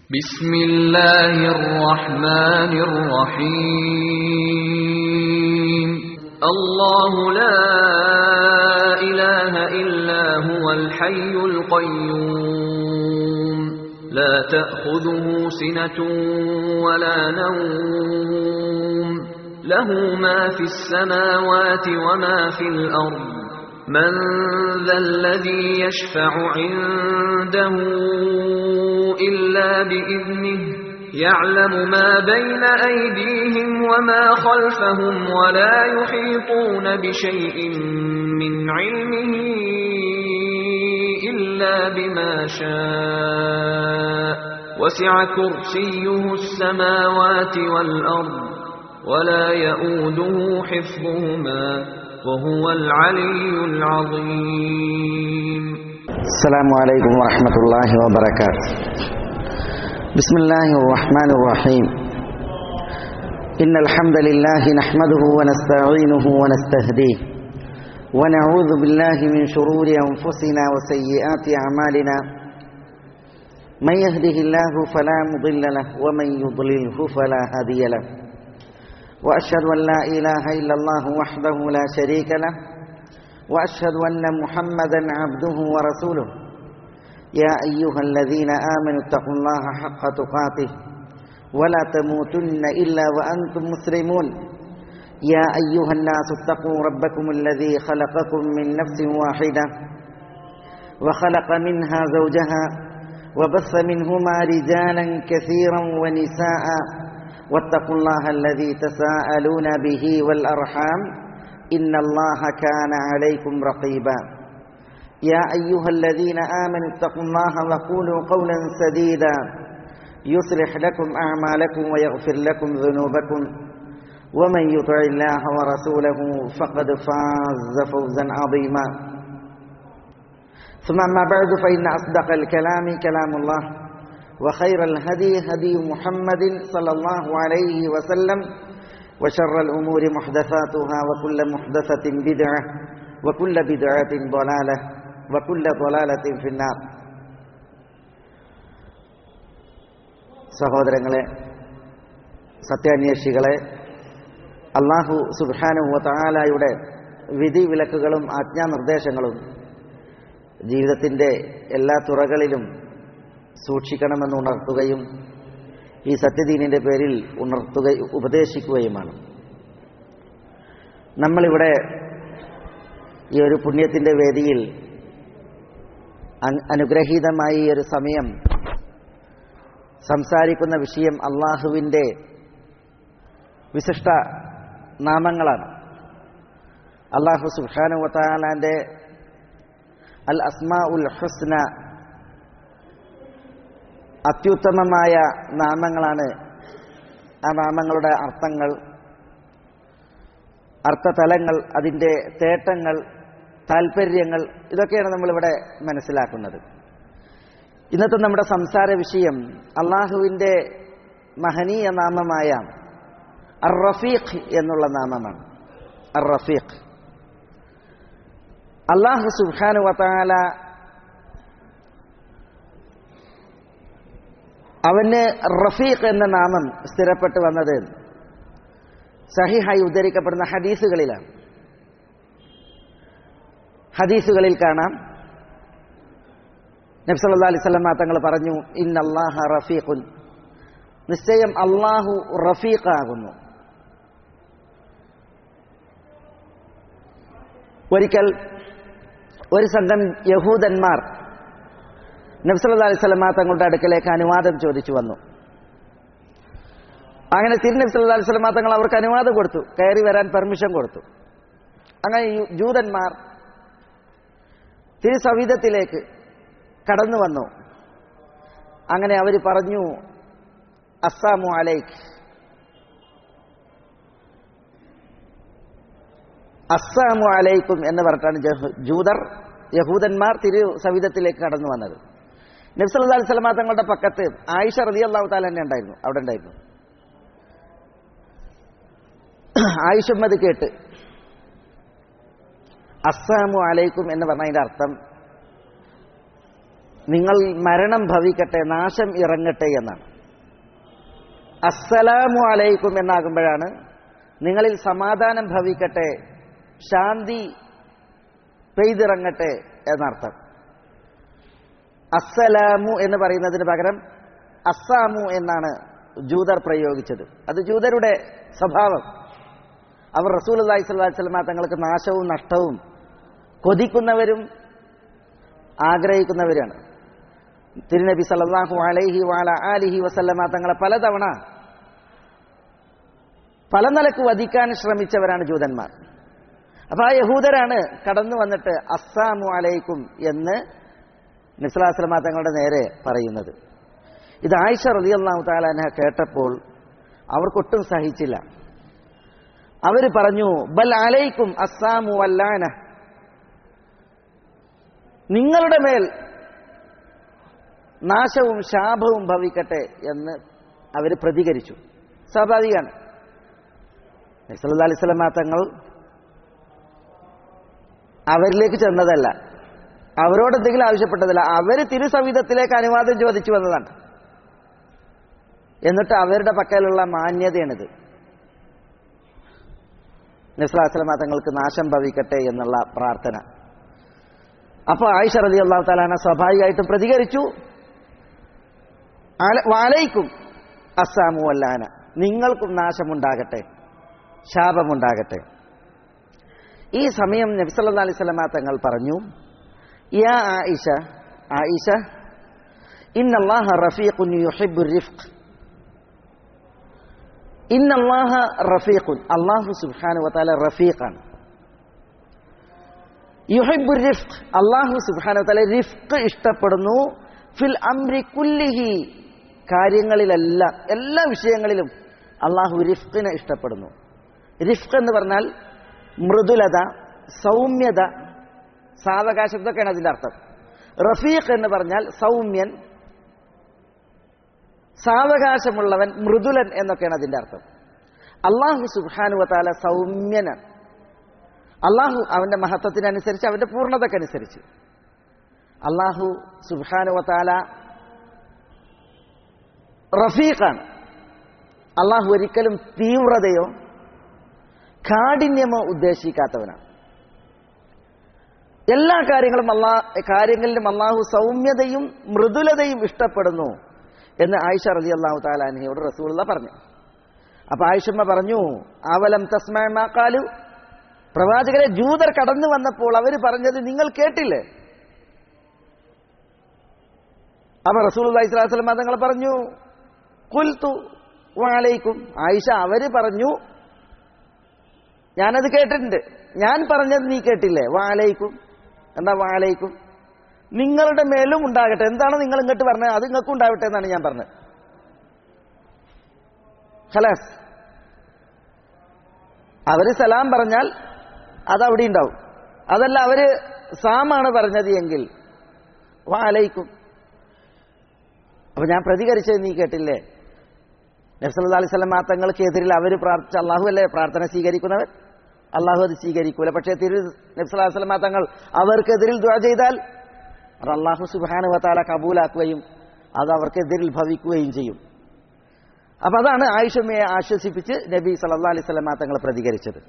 بسم الله الرحمن الرحيم الله لا إله إلا هو الحي القيوم لا تأخذه سنة ولا نوم له ما في السماوات وما في الأرض من ذا الذي يشفع عنده إلا بإذنه يعلم ما بين أيديهم وما خلفهم ولا يحيطون بشيء من علمه إلا بما شاء وسع كرسيه السماوات والأرض ولا يؤوده حفظهما وهو العلي العظيم السلام عليكم ورحمة الله وبركاته بسم الله الرحمن الرحيم إن الحمد لله نحمده ونستعينه ونستهديه ونعوذ بالله من شرور أنفسنا وسيئات أعمالنا من يهده الله فلا مضل له ومن يضلله فلا هادي له وأشهد أن لا إله إلا الله وحده لا شريك له وأشهد أن محمدا عبده ورسوله يا أيها الذين آمنوا اتقوا الله حق تقاته ولا تموتن إلا وأنتم مسلمون يا أيها الناس اتقوا ربكم الذي خلقكم من نفس واحدة وخلق منها زوجها وبث منهما رجالا كثيرا ونساء واتقوا الله الذي تساءلون به والأرحام إن الله كان عليكم رقيبا يا أيها الذين آمنوا اتقوا الله وقولوا قولا سديدا يصلح لكم أعمالكم ويغفر لكم ذنوبكم ومن يطع الله ورسوله فقد فاز فوزا عظيما ثم أما بعد فإن أصدق الكلام كلام الله وخير الهدي هدي محمد صلى الله عليه وسلم وشر الأمور محدثاتها وكل محدثة بدعة وكل بدعة ضلالة وكل ضلالة في النار സഹോദരങ്ങളെ സത്യാന്വേഷികളെ അള്ളാഹു സുബാനുവ താലായുടെ വിധി വിലക്കുകളും ആജ്ഞാനിർദ്ദേശങ്ങളും ജീവിതത്തിൻ്റെ എല്ലാ തുറകളിലും സൂക്ഷിക്കണമെന്ന് ഉണർത്തുകയും ഈ സത്യദീനിൻ്റെ പേരിൽ ഉണർത്തുക ഉപദേശിക്കുകയുമാണ് നമ്മളിവിടെ ഈ ഒരു പുണ്യത്തിൻ്റെ വേദിയിൽ അനുഗ്രഹീതമായ ഈ ഒരു സമയം സംസാരിക്കുന്ന വിഷയം അള്ളാഹുവിൻ്റെ വിശിഷ്ട നാമങ്ങളാണ് അള്ളാഹു സുഹാനുവത്താലാൻ്റെ അൽ അസ്മാ ഉൽ ഹുസ്ന അത്യുത്തമമായ നാമങ്ങളാണ് ആ നാമങ്ങളുടെ അർത്ഥങ്ങൾ അർത്ഥതലങ്ങൾ അതിൻ്റെ തേട്ടങ്ങൾ താല്പര്യങ്ങൾ ഇതൊക്കെയാണ് നമ്മളിവിടെ മനസ്സിലാക്കുന്നത് ഇന്നത്തെ നമ്മുടെ സംസാര വിഷയം അള്ളാഹുവിൻ്റെ മഹനീയ നാമമായ അർ റഫീഖ് എന്നുള്ള നാമമാണ് അർ റഫീഖ് അള്ളാഹു സുബാനു വത്താല അവന് റഫീഖ് എന്ന നാമം സ്ഥിരപ്പെട്ടു വന്നത് സഹിഹായി ഉദ്ധരിക്കപ്പെടുന്ന ഹദീസുകളിലാണ് ഹദീസുകളിൽ കാണാം നബ്സല്ലാ അലിസ്ലാം തങ്ങൾ പറഞ്ഞു ഇന്നല്ലാഹ റഫീഖുൻ നിശ്ചയം അള്ളാഹു റഫീഖാകുന്നു ഒരിക്കൽ ഒരു സംഘം യഹൂദന്മാർ നബ്സല്ലാ അലിസ്ലാം തങ്ങളുടെ അടുക്കലേക്ക് അനുവാദം ചോദിച്ചു വന്നു അങ്ങനെ തിരുനബി സല്ലാ അലിസ്ലാം തങ്ങൾ അവർക്ക് അനുവാദം കൊടുത്തു കയറി വരാൻ പെർമിഷൻ കൊടുത്തു അങ്ങനെ ജൂതന്മാർ തിരുസവിധത്തിലേക്ക് കടന്നു വന്നു അങ്ങനെ അവർ പറഞ്ഞു അസ്സാമു അലൈക്ക് അസ്സാമു അലൈക്കും എന്ന് പറഞ്ഞിട്ടാണ് ജൂതർ യഹൂദന്മാർ തിരു സവിധത്തിലേക്ക് കടന്നു വന്നത് നബ്സല്ലാ അലിസ്ലാം തങ്ങളുടെ പക്കത്ത് ആയിഷ റതി അള്ളാഹു താല തന്നെ ഉണ്ടായിരുന്നു അവിടെ ഉണ്ടായിരുന്നു ആയിഷം അത് കേട്ട് അസ്സാമു അലൈക്കും എന്ന് പറഞ്ഞതിന്റെ അർത്ഥം നിങ്ങൾ മരണം ഭവിക്കട്ടെ നാശം ഇറങ്ങട്ടെ എന്നാണ് അസ്സലാമു അലൈക്കും എന്നാകുമ്പോഴാണ് നിങ്ങളിൽ സമാധാനം ഭവിക്കട്ടെ ശാന്തി പെയ്തിറങ്ങട്ടെ എന്നർത്ഥം അസ്സലാമു എന്ന് പറയുന്നതിന് പകരം അസ്സാമു എന്നാണ് ജൂതർ പ്രയോഗിച്ചത് അത് ജൂതരുടെ സ്വഭാവം അവർ റസൂൽ അള്ളാഹി സ്വല്ലാ വസ്ലമ തങ്ങൾക്ക് നാശവും നഷ്ടവും കൊതിക്കുന്നവരും ആഗ്രഹിക്കുന്നവരാണ് തിരുനബി സല്ലല്ലാഹു അലൈഹി വാല ആലിഹി വസല്ലമ തങ്ങളെ പലതവണ പല നിലക്ക് വധിക്കാൻ ശ്രമിച്ചവരാണ് ജൂതന്മാർ അപ്പൊ ആ യഹൂദരാണ് കടന്നു വന്നിട്ട് അസ്സാമു അലൈക്കും എന്ന് നിസ്ലാസ്ലമ തങ്ങളുടെ നേരെ പറയുന്നത് ഇത് ആയിഷ റളിയല്ലാഹു താലാന കേട്ടപ്പോൾ അവർക്കൊട്ടും സഹിച്ചില്ല അവർ പറഞ്ഞു ബൽ അലൈക്കും അസ്സാമു വല്ലാന നിങ്ങളുടെ മേൽ നാശവും ശാപവും ഭവിക്കട്ടെ എന്ന് അവർ പ്രതികരിച്ചു സ്വാഭാവികമാണ് നസല്ലാ അലിസ്ലാം തങ്ങൾ അവരിലേക്ക് ചെന്നതല്ല അവരോട് എന്തെങ്കിലും ആവശ്യപ്പെട്ടതല്ല അവർ തിരുസവിധത്തിലേക്ക് അനുവാദം ചോദിച്ചു വന്നതാണ് എന്നിട്ട് അവരുടെ പക്കലുള്ള മാന്യതയാണിത് നസ്ലാസ്ലമ തങ്ങൾക്ക് നാശം ഭവിക്കട്ടെ എന്നുള്ള പ്രാർത്ഥന അപ്പൊ ആയിഷ റതി അള്ളാഹു താലാന സ്വാഭാവികമായിട്ടും പ്രതികരിച്ചു വാലയ്ക്കും അസ്സാമു അല്ലാന നിങ്ങൾക്കും നാശമുണ്ടാകട്ടെ ശാപമുണ്ടാകട്ടെ ഈ സമയം നബിസല്ലാ അലൈഹി സ്വലമ തങ്ങൾ പറഞ്ഞു യാ ആയിഷ ആയിഷ ഇന്നല്ലാഹ റഫീഖുൻ യുഹിബ്ബു റിഫ്ഖ് ഇന്നല്ലാഹ റഫീഖുൻ അല്ലാഹു സുബ്ഹാനഹു വതആല റഫീഖാണ് യുഹിബ്ബു റിഫ്ഖ് അല്ലാഹു സുബ്ഹാനഹു വതആല റിഫ്ഖ് ഇഷ്ടപ്പെടുന്നു ഫിൽ അംരി കുല്ലിഹി കാര്യങ്ങളിലെല്ലാം എല്ലാ വിഷയങ്ങളിലും അള്ളാഹു റിഫ്ഖിനെ ഇഷ്ടപ്പെടുന്നു റിഫ്ഖ് എന്ന് പറഞ്ഞാൽ മൃദുലത സൗമ്യത സാവകാശം ഇതൊക്കെയാണ് അതിന്റെ അർത്ഥം റഫീഖ് എന്ന് പറഞ്ഞാൽ സൗമ്യൻ സാവകാശമുള്ളവൻ മൃദുലൻ എന്നൊക്കെയാണ് അതിന്റെ അർത്ഥം അള്ളാഹു സുബാനുവത്താല സൗമ്യനാണ് അള്ളാഹു അവന്റെ മഹത്വത്തിനനുസരിച്ച് അവന്റെ പൂർണ്ണതക്കനുസരിച്ച് അള്ളാഹു സുബാനുവത്താല റഫീഖാണ് അള്ളാഹു ഒരിക്കലും തീവ്രതയോ കാഠിന്യമോ ഉദ്ദേശിക്കാത്തവനാണ് എല്ലാ കാര്യങ്ങളും അള്ളാ കാര്യങ്ങളിലും അള്ളാഹു സൗമ്യതയും മൃദുലതയും ഇഷ്ടപ്പെടുന്നു എന്ന് ആയിഷ റലി അള്ളാഹു താലാനഹിയോട് റസൂള്ള പറഞ്ഞു അപ്പൊ ആയിഷമ്മ പറഞ്ഞു അവലം തസ്മാലു പ്രവാചകരെ ജൂതർ കടന്നു വന്നപ്പോൾ അവർ പറഞ്ഞത് നിങ്ങൾ കേട്ടില്ലേ അപ്പൊ റസൂൽ അള്ളാഹിസ്ലാസ്ലം തങ്ങൾ പറഞ്ഞു കുൽത്തു വാലയിക്കും ആയിഷ അവര് പറഞ്ഞു ഞാനത് കേട്ടിട്ടുണ്ട് ഞാൻ പറഞ്ഞത് നീ കേട്ടില്ലേ വാലയിക്കും എന്താ വാലയിക്കും നിങ്ങളുടെ മേലും ഉണ്ടാകട്ടെ എന്താണ് നിങ്ങൾ ഇങ്ങോട്ട് പറഞ്ഞത് അത് നിങ്ങൾക്കും ഉണ്ടാവട്ടെ എന്നാണ് ഞാൻ പറഞ്ഞത് ഹലാസ് അവര് സലാം പറഞ്ഞാൽ അത് അവിടെ ഉണ്ടാവും അതല്ല അവര് സാമാണ് പറഞ്ഞത് എങ്കിൽ വാലയിക്കും അപ്പൊ ഞാൻ പ്രതികരിച്ചത് നീ കേട്ടില്ലേ നബ്സല്ലാ അലൈഹി സ്വലം തങ്ങൾക്ക് എതിരിൽ അവർ പ്രാർത്ഥിച്ച അള്ളാഹു അല്ലേ പ്രാർത്ഥന സ്വീകരിക്കുന്നവർ അള്ളാഹു അത് സ്വീകരിക്കൂല പക്ഷേ തിരു നബ്സല്ലാ സ്വലം തങ്ങൾ അവർക്കെതിരിൽ ദുആ ചെയ്താൽ അത് അള്ളാഹു സുബാനു വത്താല കബൂലാക്കുകയും അത് അവർക്കെതിരിൽ ഭവിക്കുകയും ചെയ്യും അപ്പൊ അതാണ് ആയിഷമ്മയെ ആശ്വസിപ്പിച്ച് നബി സല്ലാ അലൈഹി സ്വലം തങ്ങൾ പ്രതികരിച്ചത്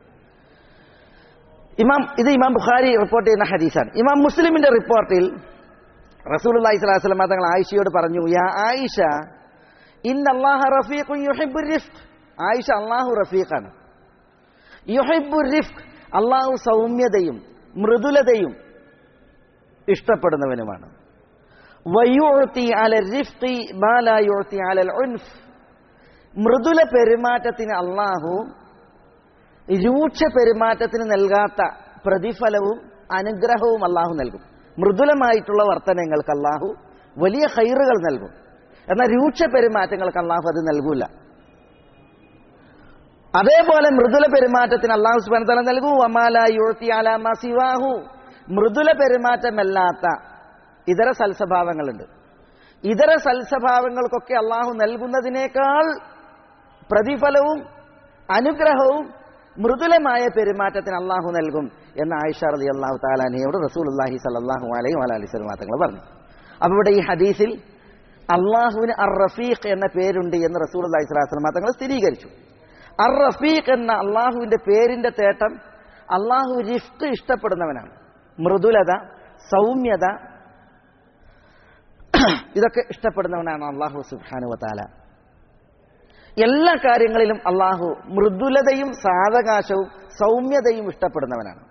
ഇമാം ഇത് ഇമാം ബുഖാരി റിപ്പോർട്ട് ചെയ്യുന്ന ഹദീസാണ് ഇമാം മുസ്ലിമിന്റെ റിപ്പോർട്ടിൽ റസൂൽ അള്ളാഹി സ്വലാഹു വസ്ലം തങ്ങൾ ആയിഷയോട് പറഞ്ഞു യാ ആയിഷ ഇന്ന അള്ളാഹ റഫീഖുൻ യുഹിബ്ബു റിഫ്ഖ് ആയിഷ അള്ളാഹു റഫീഖാണ് യുഹിബ്ബു റിഫ്ഖ് അള്ളാഹു സൗമ്യതയും മൃദുലതയും ഇഷ്ടപ്പെടുന്നവനുമാണ് വയുഅത്തി അല റിഫ്ഖി മാ ലാ യുഅത്തി അലൽ ഉൻഫ് മൃദുല പെരുമാറ്റത്തിന് അള്ളാഹു രൂക്ഷ പെരുമാറ്റത്തിന് നൽകാത്ത പ്രതിഫലവും അനുഗ്രഹവും അള്ളാഹു നൽകും മൃദുലമായിട്ടുള്ള വർത്തനങ്ങൾക്ക് അള്ളാഹു വലിയ ഹൈറുകൾ നൽകും എന്നാൽ രൂക്ഷ പെരുമാറ്റങ്ങൾക്ക് അള്ളാഹു അത് നൽകൂല അതേപോലെ മൃദുല പെരുമാറ്റത്തിന് അള്ളാഹു സുബാന നൽകൂ സിവാഹു മൃദുല പെരുമാറ്റമല്ലാത്ത ഇതര സൽസ്വഭാവങ്ങളുണ്ട് ഇതര സൽസ്വഭാവങ്ങൾക്കൊക്കെ അള്ളാഹു നൽകുന്നതിനേക്കാൾ പ്രതിഫലവും അനുഗ്രഹവും മൃദുലമായ പെരുമാറ്റത്തിന് അള്ളാഹു നൽകും എന്ന് ആയിഷ റലി അള്ളാഹു താലാനയോട് റസൂൽ അള്ളാഹി സലാഹു അലൈഹി അലൈഹി സ്വലമാ തങ്ങൾ പറഞ്ഞു അപ്പൊ ഇവിടെ ഈ ഹദീസിൽ അള്ളാഹുവിന് അർ റഫീഖ് എന്ന പേരുണ്ട് എന്ന് റസൂൽ അള്ളഹി സ്വലാസ്ലം തങ്ങൾ സ്ഥിരീകരിച്ചു അർ റഫീഖ് എന്ന അള്ളാഹുവിന്റെ പേരിന്റെ തേട്ടം അള്ളാഹു റിഫ്റ്റ് ഇഷ്ടപ്പെടുന്നവനാണ് മൃദുലത സൗമ്യത ഇതൊക്കെ ഇഷ്ടപ്പെടുന്നവനാണ് അള്ളാഹു സുബാനു താല എല്ലാ കാര്യങ്ങളിലും അള്ളാഹു മൃദുലതയും സാവകാശവും സൗമ്യതയും ഇഷ്ടപ്പെടുന്നവനാണ്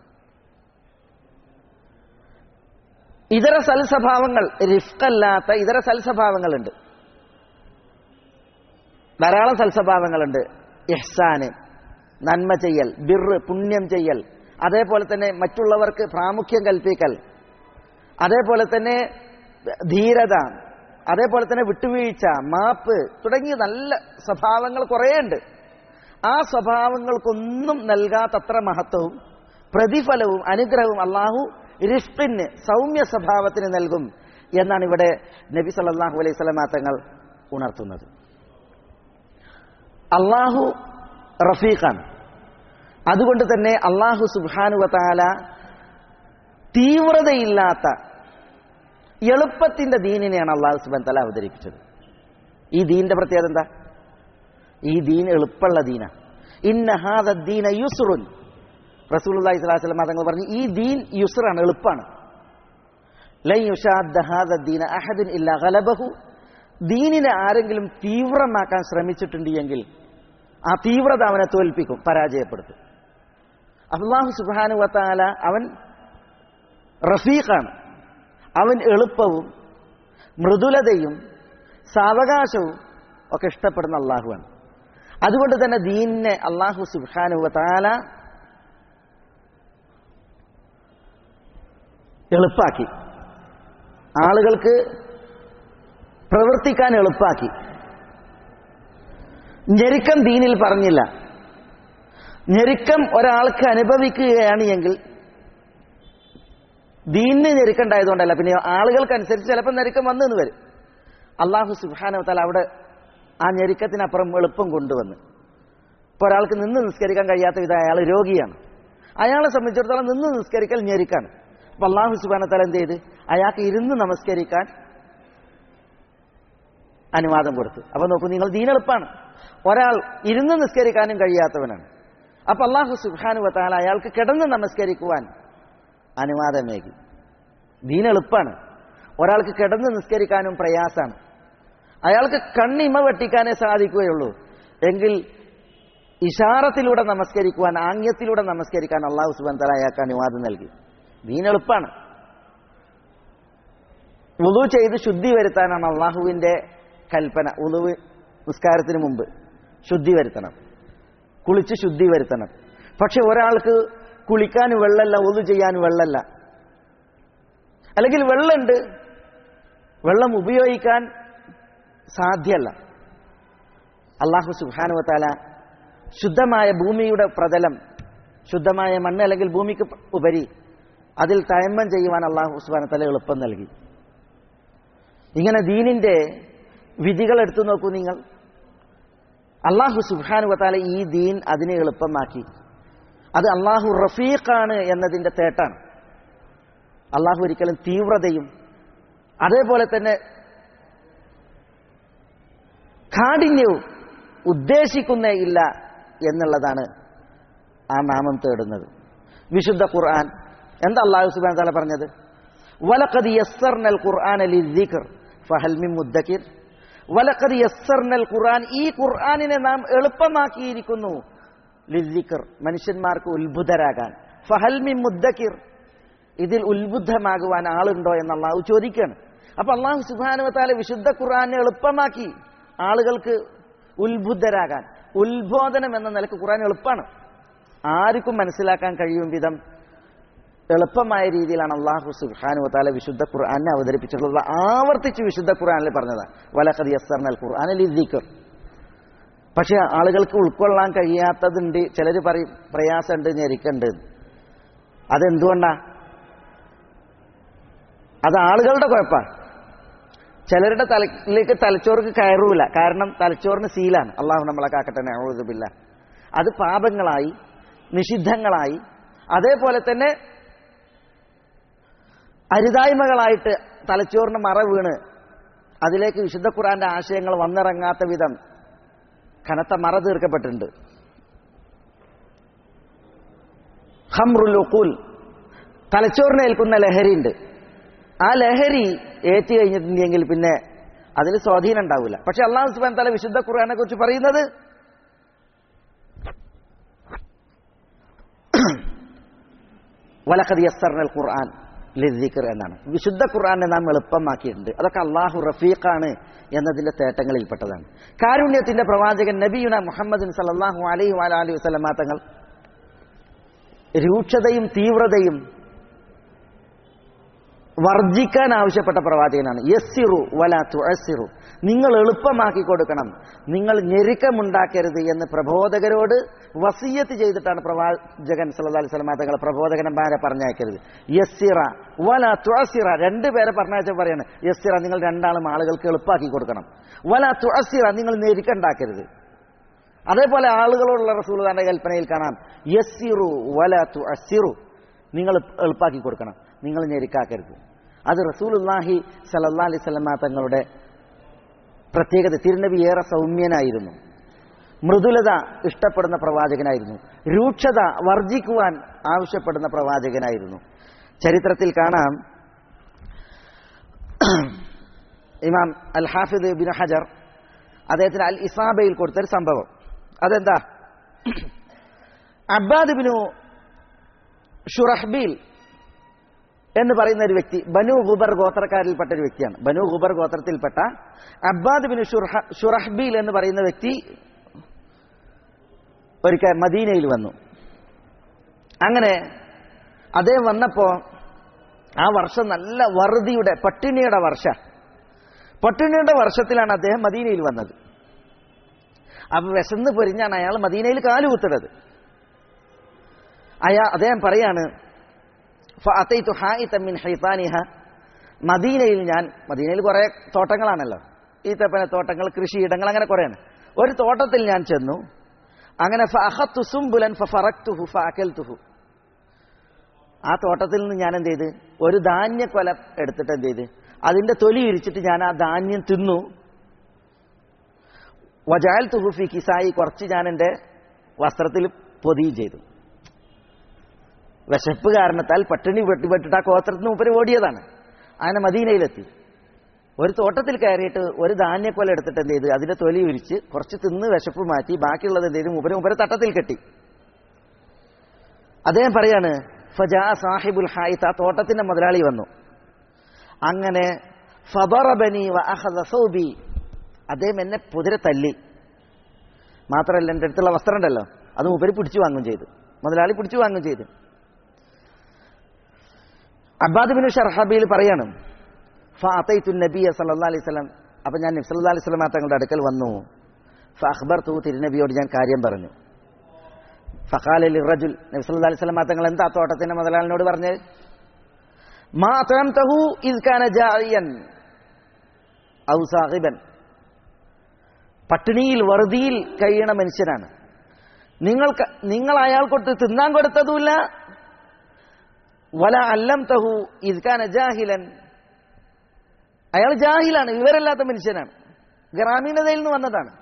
ഇതര സൽസ്വഭാവങ്ങൾ റിഫ്കല്ലാത്ത ഇതര സൽസ്വഭാവങ്ങളുണ്ട് ധാരാളം സൽസ്വഭാവങ്ങളുണ്ട് ഇഹ്സാന് നന്മ ചെയ്യൽ ബിറ് പുണ്യം ചെയ്യൽ അതേപോലെ തന്നെ മറ്റുള്ളവർക്ക് പ്രാമുഖ്യം കൽപ്പിക്കൽ അതേപോലെ തന്നെ ധീരത അതേപോലെ തന്നെ വിട്ടുവീഴ്ച മാപ്പ് തുടങ്ങിയ നല്ല സ്വഭാവങ്ങൾ കുറേയുണ്ട് ആ സ്വഭാവങ്ങൾക്കൊന്നും നൽകാത്തത്ര മഹത്വവും പ്രതിഫലവും അനുഗ്രഹവും അള്ളാഹു റിഫ്റ്റിന് സൗമ്യ സ്വഭാവത്തിന് നൽകും എന്നാണ് ഇവിടെ നബി സല്ലാഹു അലൈഹി സ്വലമാ തങ്ങൾ ഉണർത്തുന്നത് അള്ളാഹു റഫീഖാണ് അതുകൊണ്ട് തന്നെ അള്ളാഹു സുബാനുവതാല തീവ്രതയില്ലാത്ത എളുപ്പത്തിന്റെ ദീനിനെയാണ് അള്ളാഹു സുബാൻ തല അവതരിപ്പിച്ചത് ഈ ദീനിന്റെ പ്രത്യേകത എന്താ ഈ ദീൻ എളുപ്പമുള്ള ദീന ഇന്നഹാദ ദീന യുസുറുൻ റസൂൽ അള്ളഹി സ്വലാസ്ലം തങ്ങൾ പറഞ്ഞു ഈ ദീൻ യുസറാണ് എളുപ്പമാണ് ലൈ യുഷാദ് ദീന അഹദിൻ ഇല്ല ഗലബഹു ദീനിനെ ആരെങ്കിലും തീവ്രമാക്കാൻ ശ്രമിച്ചിട്ടുണ്ട് എങ്കിൽ ആ തീവ്രത അവനെ തോൽപ്പിക്കും പരാജയപ്പെടുത്തും അള്ളാഹു സുബാനു വത്താല അവൻ റഫീഖാണ് അവൻ എളുപ്പവും മൃദുലതയും സാവകാശവും ഒക്കെ ഇഷ്ടപ്പെടുന്ന അള്ളാഹുവാണ് അതുകൊണ്ട് തന്നെ ദീനിനെ അള്ളാഹു സുബാനു വത്താല എളുപ്പാക്കി ആളുകൾക്ക് പ്രവർത്തിക്കാൻ എളുപ്പാക്കി ഞെരുക്കം ദീനിൽ പറഞ്ഞില്ല ഞെരുക്കം ഒരാൾക്ക് അനുഭവിക്കുകയാണ് എങ്കിൽ ദീനിന് ഞെരുക്കണ്ടായതുകൊണ്ടല്ല പിന്നെ ആളുകൾക്കനുസരിച്ച് ചിലപ്പോൾ ഞെരുക്കം വന്നു എന്ന് വരും അള്ളാഹു സുബാനവത്താൽ അവിടെ ആ ഞെരുക്കത്തിനപ്പുറം എളുപ്പം കൊണ്ടുവന്ന് ഇപ്പോൾ ഒരാൾക്ക് നിന്ന് നിസ്കരിക്കാൻ കഴിയാത്ത വിധം അയാൾ രോഗിയാണ് അയാളെ സംബന്ധിച്ചിടത്തോളം നിന്ന് നിസ്കരിക്കൽ ഞെരുക്കാണ് അപ്പൊ അള്ളാഹു സുബാനത്താൽ എന്ത് ചെയ്ത് അയാൾക്ക് ഇരുന്ന് നമസ്കരിക്കാൻ അനുവാദം കൊടുത്തു അപ്പൊ നോക്കൂ നിങ്ങൾ ദീനെളുപ്പാണ് ഒരാൾ ഇരുന്ന് നിസ്കരിക്കാനും കഴിയാത്തവനാണ് അപ്പൊ അള്ളാഹു സുബാനു വത്താൽ അയാൾക്ക് കിടന്ന് നമസ്കരിക്കുവാൻ അനുവാദമേകി ദീനെളുപ്പാണ് ഒരാൾക്ക് കിടന്ന് നിസ്കരിക്കാനും പ്രയാസാണ് അയാൾക്ക് കണ്ണിമ വെട്ടിക്കാനേ സാധിക്കുകയുള്ളൂ എങ്കിൽ ഇഷാറത്തിലൂടെ നമസ്കരിക്കുവാൻ ആംഗ്യത്തിലൂടെ നമസ്കരിക്കാൻ അള്ളാഹു സുബാൻ തല അയാൾക്ക് അനുവാദം നൽകി ദീനെളുപ്പാണ് ഉളു ചെയ്ത് ശുദ്ധി വരുത്താനാണ് അള്ളാഹുവിന്റെ കൽപ്പന ഉളുവ് നിസ്കാരത്തിന് മുമ്പ് ശുദ്ധി വരുത്തണം കുളിച്ച് ശുദ്ധി വരുത്തണം പക്ഷെ ഒരാൾക്ക് കുളിക്കാൻ വെള്ളമല്ല ഒതു ചെയ്യാൻ വെള്ളമല്ല അല്ലെങ്കിൽ വെള്ളമുണ്ട് വെള്ളം ഉപയോഗിക്കാൻ സാധ്യല്ല അള്ളാഹു സുബാനുവത്താല ശുദ്ധമായ ഭൂമിയുടെ പ്രതലം ശുദ്ധമായ മണ്ണ് അല്ലെങ്കിൽ ഭൂമിക്ക് ഉപരി അതിൽ തയമ്മം ചെയ്യുവാൻ അള്ളാഹു സുബാനത്തല എളുപ്പം നൽകി ഇങ്ങനെ ദീനിന്റെ വിധികൾ എടുത്തു നോക്കൂ നിങ്ങൾ അള്ളാഹു സുബാനു വത്താല ഈ ദീൻ അതിനെ എളുപ്പമാക്കി അത് അള്ളാഹു റഫീഖാണ് എന്നതിന്റെ തേട്ടാണ് അള്ളാഹു ഒരിക്കലും തീവ്രതയും അതേപോലെ തന്നെ കാഠിന്യവും ഉദ്ദേശിക്കുന്നേ ഇല്ല എന്നുള്ളതാണ് ആ നാമം തേടുന്നത് വിശുദ്ധ ഖുർആൻ എന്താ അള്ളാഹു സുബാൻ താല പറഞ്ഞത് വലക്കത് യസ്സർനൽ ഖുർആൻ അലി ഫഹൽ മിൻ മുദ്ദക്കിർ വലക്കത് യസ്സർനൽ ഖുർആൻ ഈ ഖുർആനിനെ നാം എളുപ്പമാക്കിയിരിക്കുന്നു ലിസിക്കർ മനുഷ്യന്മാർക്ക് ഉത്ഭുതരാകാൻ ഫഹൽ മിൻ മുദ്ദക്കിർ ഇതിൽ ഉത്ബുദ്ധമാകുവാൻ ആളുണ്ടോ എന്ന് അള്ളാഹു ചോദിക്കുകയാണ് അപ്പൊ അള്ളാഹു സുബാനുവത്താലെ വിശുദ്ധ ഖുർആനെ എളുപ്പമാക്കി ആളുകൾക്ക് ഉത്ബുദ്ധരാകാൻ ഉത്ബോധനം എന്ന നിലക്ക് ഖുർആൻ എളുപ്പമാണ് ആർക്കും മനസ്സിലാക്കാൻ കഴിയും വിധം എളുപ്പമായ രീതിയിലാണ് അള്ളാഹു സുബാനു താല വിശുദ്ധ ഖുർആാനെ അവതരിപ്പിച്ചിട്ടുള്ളത് ആവർത്തിച്ച് വിശുദ്ധ ഖുർആാനിൽ പറഞ്ഞതാണ് വലഖദ് യസ്സർനൽ ഖുർആാനിൽ ദിക്കർ പക്ഷെ ആളുകൾക്ക് ഉൾക്കൊള്ളാൻ കഴിയാത്തതുണ്ട് ചിലർ പറയും പ്രയാസമുണ്ട് ഞെരിക്കുണ്ട് അതെന്തുകൊണ്ടാ അത് ആളുകളുടെ കുഴപ്പമാണ് ചിലരുടെ തലയിലേക്ക് തലച്ചോർക്ക് കയറൂല കാരണം തലച്ചോറിന് സീലാണ് അള്ളാഹു നമ്മളെ കാക്കട്ടെ നഴുതുമില്ല അത് പാപങ്ങളായി നിഷിദ്ധങ്ങളായി അതേപോലെ തന്നെ അരുതായ്മകളായിട്ട് തലച്ചോറിന് മറ വീണ് അതിലേക്ക് വിശുദ്ധ ഖുറാന്റെ ആശയങ്ങൾ വന്നിറങ്ങാത്ത വിധം കനത്ത മറ തീർക്കപ്പെട്ടിട്ടുണ്ട് ഹംറുൽ ഉഖൂൽ തലച്ചോറിന് ഏൽക്കുന്ന ലഹരിയുണ്ട് ആ ലഹരി ഏറ്റി കഴിഞ്ഞിട്ടുണ്ടെങ്കിൽ പിന്നെ അതിൽ സ്വാധീനം ഉണ്ടാവില്ല പക്ഷെ അള്ളാഹു സുബാൻ തല വിശുദ്ധ ഖുർആനെ കുറിച്ച് പറയുന്നത് വലഖദ് യസ്സർനൽ ഖുർആൻ ലിദ്ദിഖർ എന്നാണ് വിശുദ്ധ ഖുർആനെ നാം എളുപ്പമാക്കിയിട്ടുണ്ട് അതൊക്കെ അള്ളാഹു റഫീഖാണ് എന്നതിന്റെ തേട്ടങ്ങളിൽപ്പെട്ടതാണ് കാരുണ്യത്തിന്റെ പ്രവാചകൻ നബിയുന മുഹമ്മദ് സല്ലാഹു അലൈഹി അലൈഹി വസ്ലമാ തങ്ങൾ രൂക്ഷതയും തീവ്രതയും വർജിക്കാൻ ആവശ്യപ്പെട്ട പ്രവാചകനാണ് യസ്സിറു വല തുഴസിറു നിങ്ങൾ എളുപ്പമാക്കി കൊടുക്കണം നിങ്ങൾ ഞെരുക്കമുണ്ടാക്കരുത് എന്ന് പ്രബോധകരോട് വസീയത്ത് ചെയ്തിട്ടാണ് പ്രവാചകൻ സല്ലല്ലാഹു അലൈഹി വസല്ലം തങ്ങൾ പ്രബോധകന്മാരെ പറഞ്ഞയക്കരുത് യസ്സിറ വല തുഴസിറ രണ്ടുപേരെ പറഞ്ഞയച്ച പറയാണ് യസ്സിറ നിങ്ങൾ രണ്ടാളും ആളുകൾക്ക് എളുപ്പമാക്കി കൊടുക്കണം വല തുഴസിറ നിങ്ങൾ ഞെരുക്കുണ്ടാക്കരുത് അതേപോലെ ആളുകളോടുള്ള റസൂലുദാന്റെ കൽപ്പനയിൽ കാണാം യസ്സിറു വല തുഅസ്സിറു നിങ്ങൾ എളുപ്പാക്കി കൊടുക്കണം നിങ്ങൾ ഞെരുക്കാക്കരുത് അത് റസൂലുല്ലാഹി സലല്ലാ അലൈഹി സ്വലമ തങ്ങളുടെ പ്രത്യേകത തിരുനബി ഏറെ സൗമ്യനായിരുന്നു മൃദുലത ഇഷ്ടപ്പെടുന്ന പ്രവാചകനായിരുന്നു രൂക്ഷത വർജിക്കുവാൻ ആവശ്യപ്പെടുന്ന പ്രവാചകനായിരുന്നു ചരിത്രത്തിൽ കാണാം ഇമാം അൽ ഹാഫിദ് ബിൻ ഹജർ അദ്ദേഹത്തിന് അൽ ഇസാബയിൽ കൊടുത്തൊരു സംഭവം അതെന്താ അബ്ബാദ് ബിനു ഷുറഹ്ബീൽ എന്ന് പറയുന്ന ഒരു വ്യക്തി ബനു ഗുബർ ഗോത്രക്കാരിൽപ്പെട്ട ഒരു വ്യക്തിയാണ് ബനു ഗുബർ ഗോത്രത്തിൽപ്പെട്ട അബ്ബാദ് ബിനു ഷുറഹ്ബീൽ എന്ന് പറയുന്ന വ്യക്തി ഒരിക്കൽ മദീനയിൽ വന്നു അങ്ങനെ അദ്ദേഹം വന്നപ്പോ ആ വർഷം നല്ല വറുതിയുടെ പട്ടിണിയുടെ വർഷ പട്ടിണിയുടെ വർഷത്തിലാണ് അദ്ദേഹം മദീനയിൽ വന്നത് അപ്പൊ വിശന്ന് പൊരിഞ്ഞാണ് അയാൾ മദീനയിൽ കാലുകുത്തണത് അയാ അദ്ദേഹം പറയാണ് മിൻ ഹൈത്താനിഹ മദീനയിൽ ഞാൻ മദീനയിൽ കുറെ തോട്ടങ്ങളാണല്ലോ ഈ തപ്പന തോട്ടങ്ങൾ കൃഷിയിടങ്ങൾ അങ്ങനെ കുറേയാണ് ഒരു തോട്ടത്തിൽ ഞാൻ ചെന്നു അങ്ങനെ ആ തോട്ടത്തിൽ നിന്ന് ഞാൻ എന്ത് ചെയ്ത് ഒരു ധാന്യക്കൊല എടുത്തിട്ട് എന്ത് ചെയ്ത് അതിന്റെ തൊലി ഇരിച്ചിട്ട് ഞാൻ ആ ധാന്യം തിന്നു വജാൽ തുഹുഫി കിസായി കുറച്ച് ഞാൻ എൻ്റെ വസ്ത്രത്തിൽ പൊതിയും ചെയ്തു വിശപ്പ് കാരണത്താൽ പട്ടിണി വെട്ടിപ്പെട്ടിട്ട് ആ കോത്രത്തിന് മൂപ്പര് ഓടിയതാണ് അങ്ങനെ മദീനയിലെത്തി ഒരു തോട്ടത്തിൽ കയറിയിട്ട് ഒരു ധാന്യക്കൊല എടുത്തിട്ട് എന്ത് ചെയ്ത് അതിന്റെ തൊലി ഉരിച്ച് കുറച്ച് തിന്ന് വിശപ്പ് മാറ്റി ബാക്കിയുള്ളത് എന്ത് ചെയ്ത് മൂപ്പര് മൂപ്പര് തട്ടത്തിൽ കെട്ടി അദ്ദേഹം പറയാണ് ഫജാ സാഹിബുൽ ഹായിത്ത് ആ തോട്ടത്തിന്റെ മുതലാളി വന്നു അങ്ങനെ ഫബറബനി വ അഹദ സൗബി അദ്ദേഹം എന്നെ കുതിര തല്ലി മാത്രമല്ല എൻ്റെ അടുത്തുള്ള വസ്ത്രം ഉണ്ടല്ലോ അത് മൂപ്പര് പിടിച്ചു വാങ്ങും ചെയ്തു മുതലാളി പിടിച്ചു വാങ്ങും ചെയ്തു അബ്ബാദ് ബിൻ ഷർഹബിയിൽ പറയാണ് ഫഅതൈതു നബിയ സല്ലല്ലാഹു അലൈഹി വസല്ലം അപ്പോൾ ഞാൻ നബി സല്ലല്ലാഹു അലൈഹി വസല്ലം തങ്ങളുടെ അടുക്കൽ വന്നു ഫഅഖ്ബർതു തിരുനബിയോട് ഞാൻ കാര്യം പറഞ്ഞു ഫഖാല ലിറജുൽ നബി സല്ലല്ലാഹു അലൈഹി വസല്ലം തങ്ങൾ എന്താ തോട്ടത്തിന്റെ മുതലാളിനോട് പറഞ്ഞത് മാ തഹു ഇദ് കാന ജാഇയൻ ഔ സാഹിബൻ പട്ടിണിയിൽ വറുതിയിൽ കഴിയണ മനുഷ്യനാണ് നിങ്ങൾക്ക് നിങ്ങൾ അയാൾക്കൊട്ട് തിന്നാൻ കൊടുത്തതുമില്ല വല അല്ലം തഹു ഇദ്കാന ജാഹിലൻ അയാൾ ജാഹിലാണ് വിവരമില്ലാത്ത മനുഷ്യനാണ് ഗ്രാമീണതയിൽ നിന്ന് വന്നതാണ്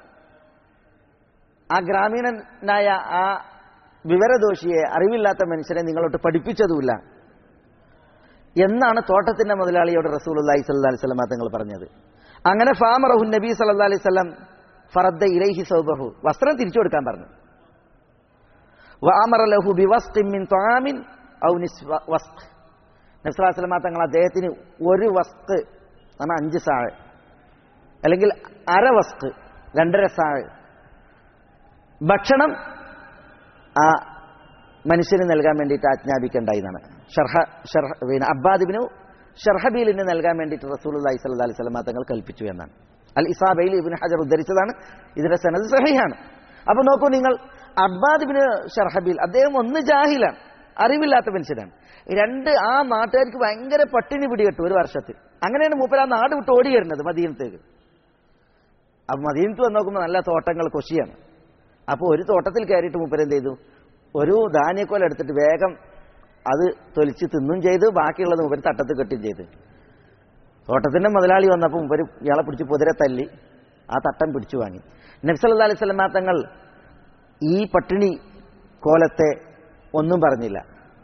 ആ ഗ്രാമീണനായ ആ വിവരദോഷിയെ അറിവില്ലാത്ത മനുഷ്യനെ നിങ്ങളോട്ട് പഠിപ്പിച്ചതുമില്ല എന്നാണ് തോട്ടത്തിന്റെ മുതലാളിയോട് റസൂൽ അള്ളാഹി സല്ലാ അലൈഹി സ്വലമ തങ്ങൾ പറഞ്ഞത് അങ്ങനെ ഫാമറഹു നബി സല്ലാ അലൈഹി സ്വലം ഫറദ്ദ ഇലൈഹി സൗബഹു വസ്ത്രം തിരിച്ചു കൊടുക്കാൻ പറഞ്ഞു വാമറ ലഹു ബി മിൻ ത്വാമിൻ ഔ നിസ് വസ്ക് നസ്ലാസ്ലമ തങ്ങൾ അദ്ദേഹത്തിന് ഒരു വസ്ക് എന്നാ അഞ്ച് സാഴ് അല്ലെങ്കിൽ അര വസ്ക് രണ്ടര സാഴ് ഭക്ഷണം ആ മനുഷ്യന് നൽകാൻ വേണ്ടിയിട്ട് ആജ്ഞാപിക്കേണ്ടായി എന്നാണ് ഷർഹ ഷർഹ പിന്നെ അബ്ബാദിബിനു ഷർഹബീലിന് നൽകാൻ വേണ്ടിയിട്ട് റസൂൽ അലൈഹി സ്വല്ലാ അലൈഹി സ്വലമ തങ്ങൾ കൽപ്പിച്ചു എന്നാണ് അൽ ഇസാബയിൽ ഇബിൻ ഹജർ ഉദ്ധരിച്ചതാണ് ഇതിന്റെ സനത് സഹിയാണ് അപ്പൊ നോക്കൂ നിങ്ങൾ അബ്ബാദിബിന് ഷർഹബീൽ അദ്ദേഹം ഒന്ന് ജാഹിലാണ് അറിവില്ലാത്ത മനുഷ്യനാണ് രണ്ട് ആ നാട്ടുകാർക്ക് ഭയങ്കര പട്ടിണി പിടികെട്ടു ഒരു വർഷത്തിൽ അങ്ങനെയാണ് മൂപ്പർ ആ നാട് വിട്ട് ഓടി വരുന്നത് മദീനത്തേക്ക് അപ്പൊ മദീനത്ത് വന്ന് നോക്കുമ്പോൾ നല്ല തോട്ടങ്ങൾ കൊശിയാണ് അപ്പോൾ ഒരു തോട്ടത്തിൽ കയറിയിട്ട് മൂപ്പർ എന്ത് ചെയ്തു ഒരു ധാന്യക്കോല എടുത്തിട്ട് വേഗം അത് തൊലിച്ച് തിന്നും ചെയ്തു ബാക്കിയുള്ളത് മൂപ്പർ തട്ടത്ത് കെട്ടും ചെയ്തു തോട്ടത്തിന്റെ മുതലാളി വന്നപ്പോൾ ഒരു ഇയാളെ പിടിച്ച് കുതിര തല്ലി ആ തട്ടം പിടിച്ചു വാങ്ങി നബ്സല്ലാ അലൈഹി സ്വലമാ തങ്ങൾ ഈ പട്ടിണി കോലത്തെ ഒന്നും പറഞ്ഞില്ല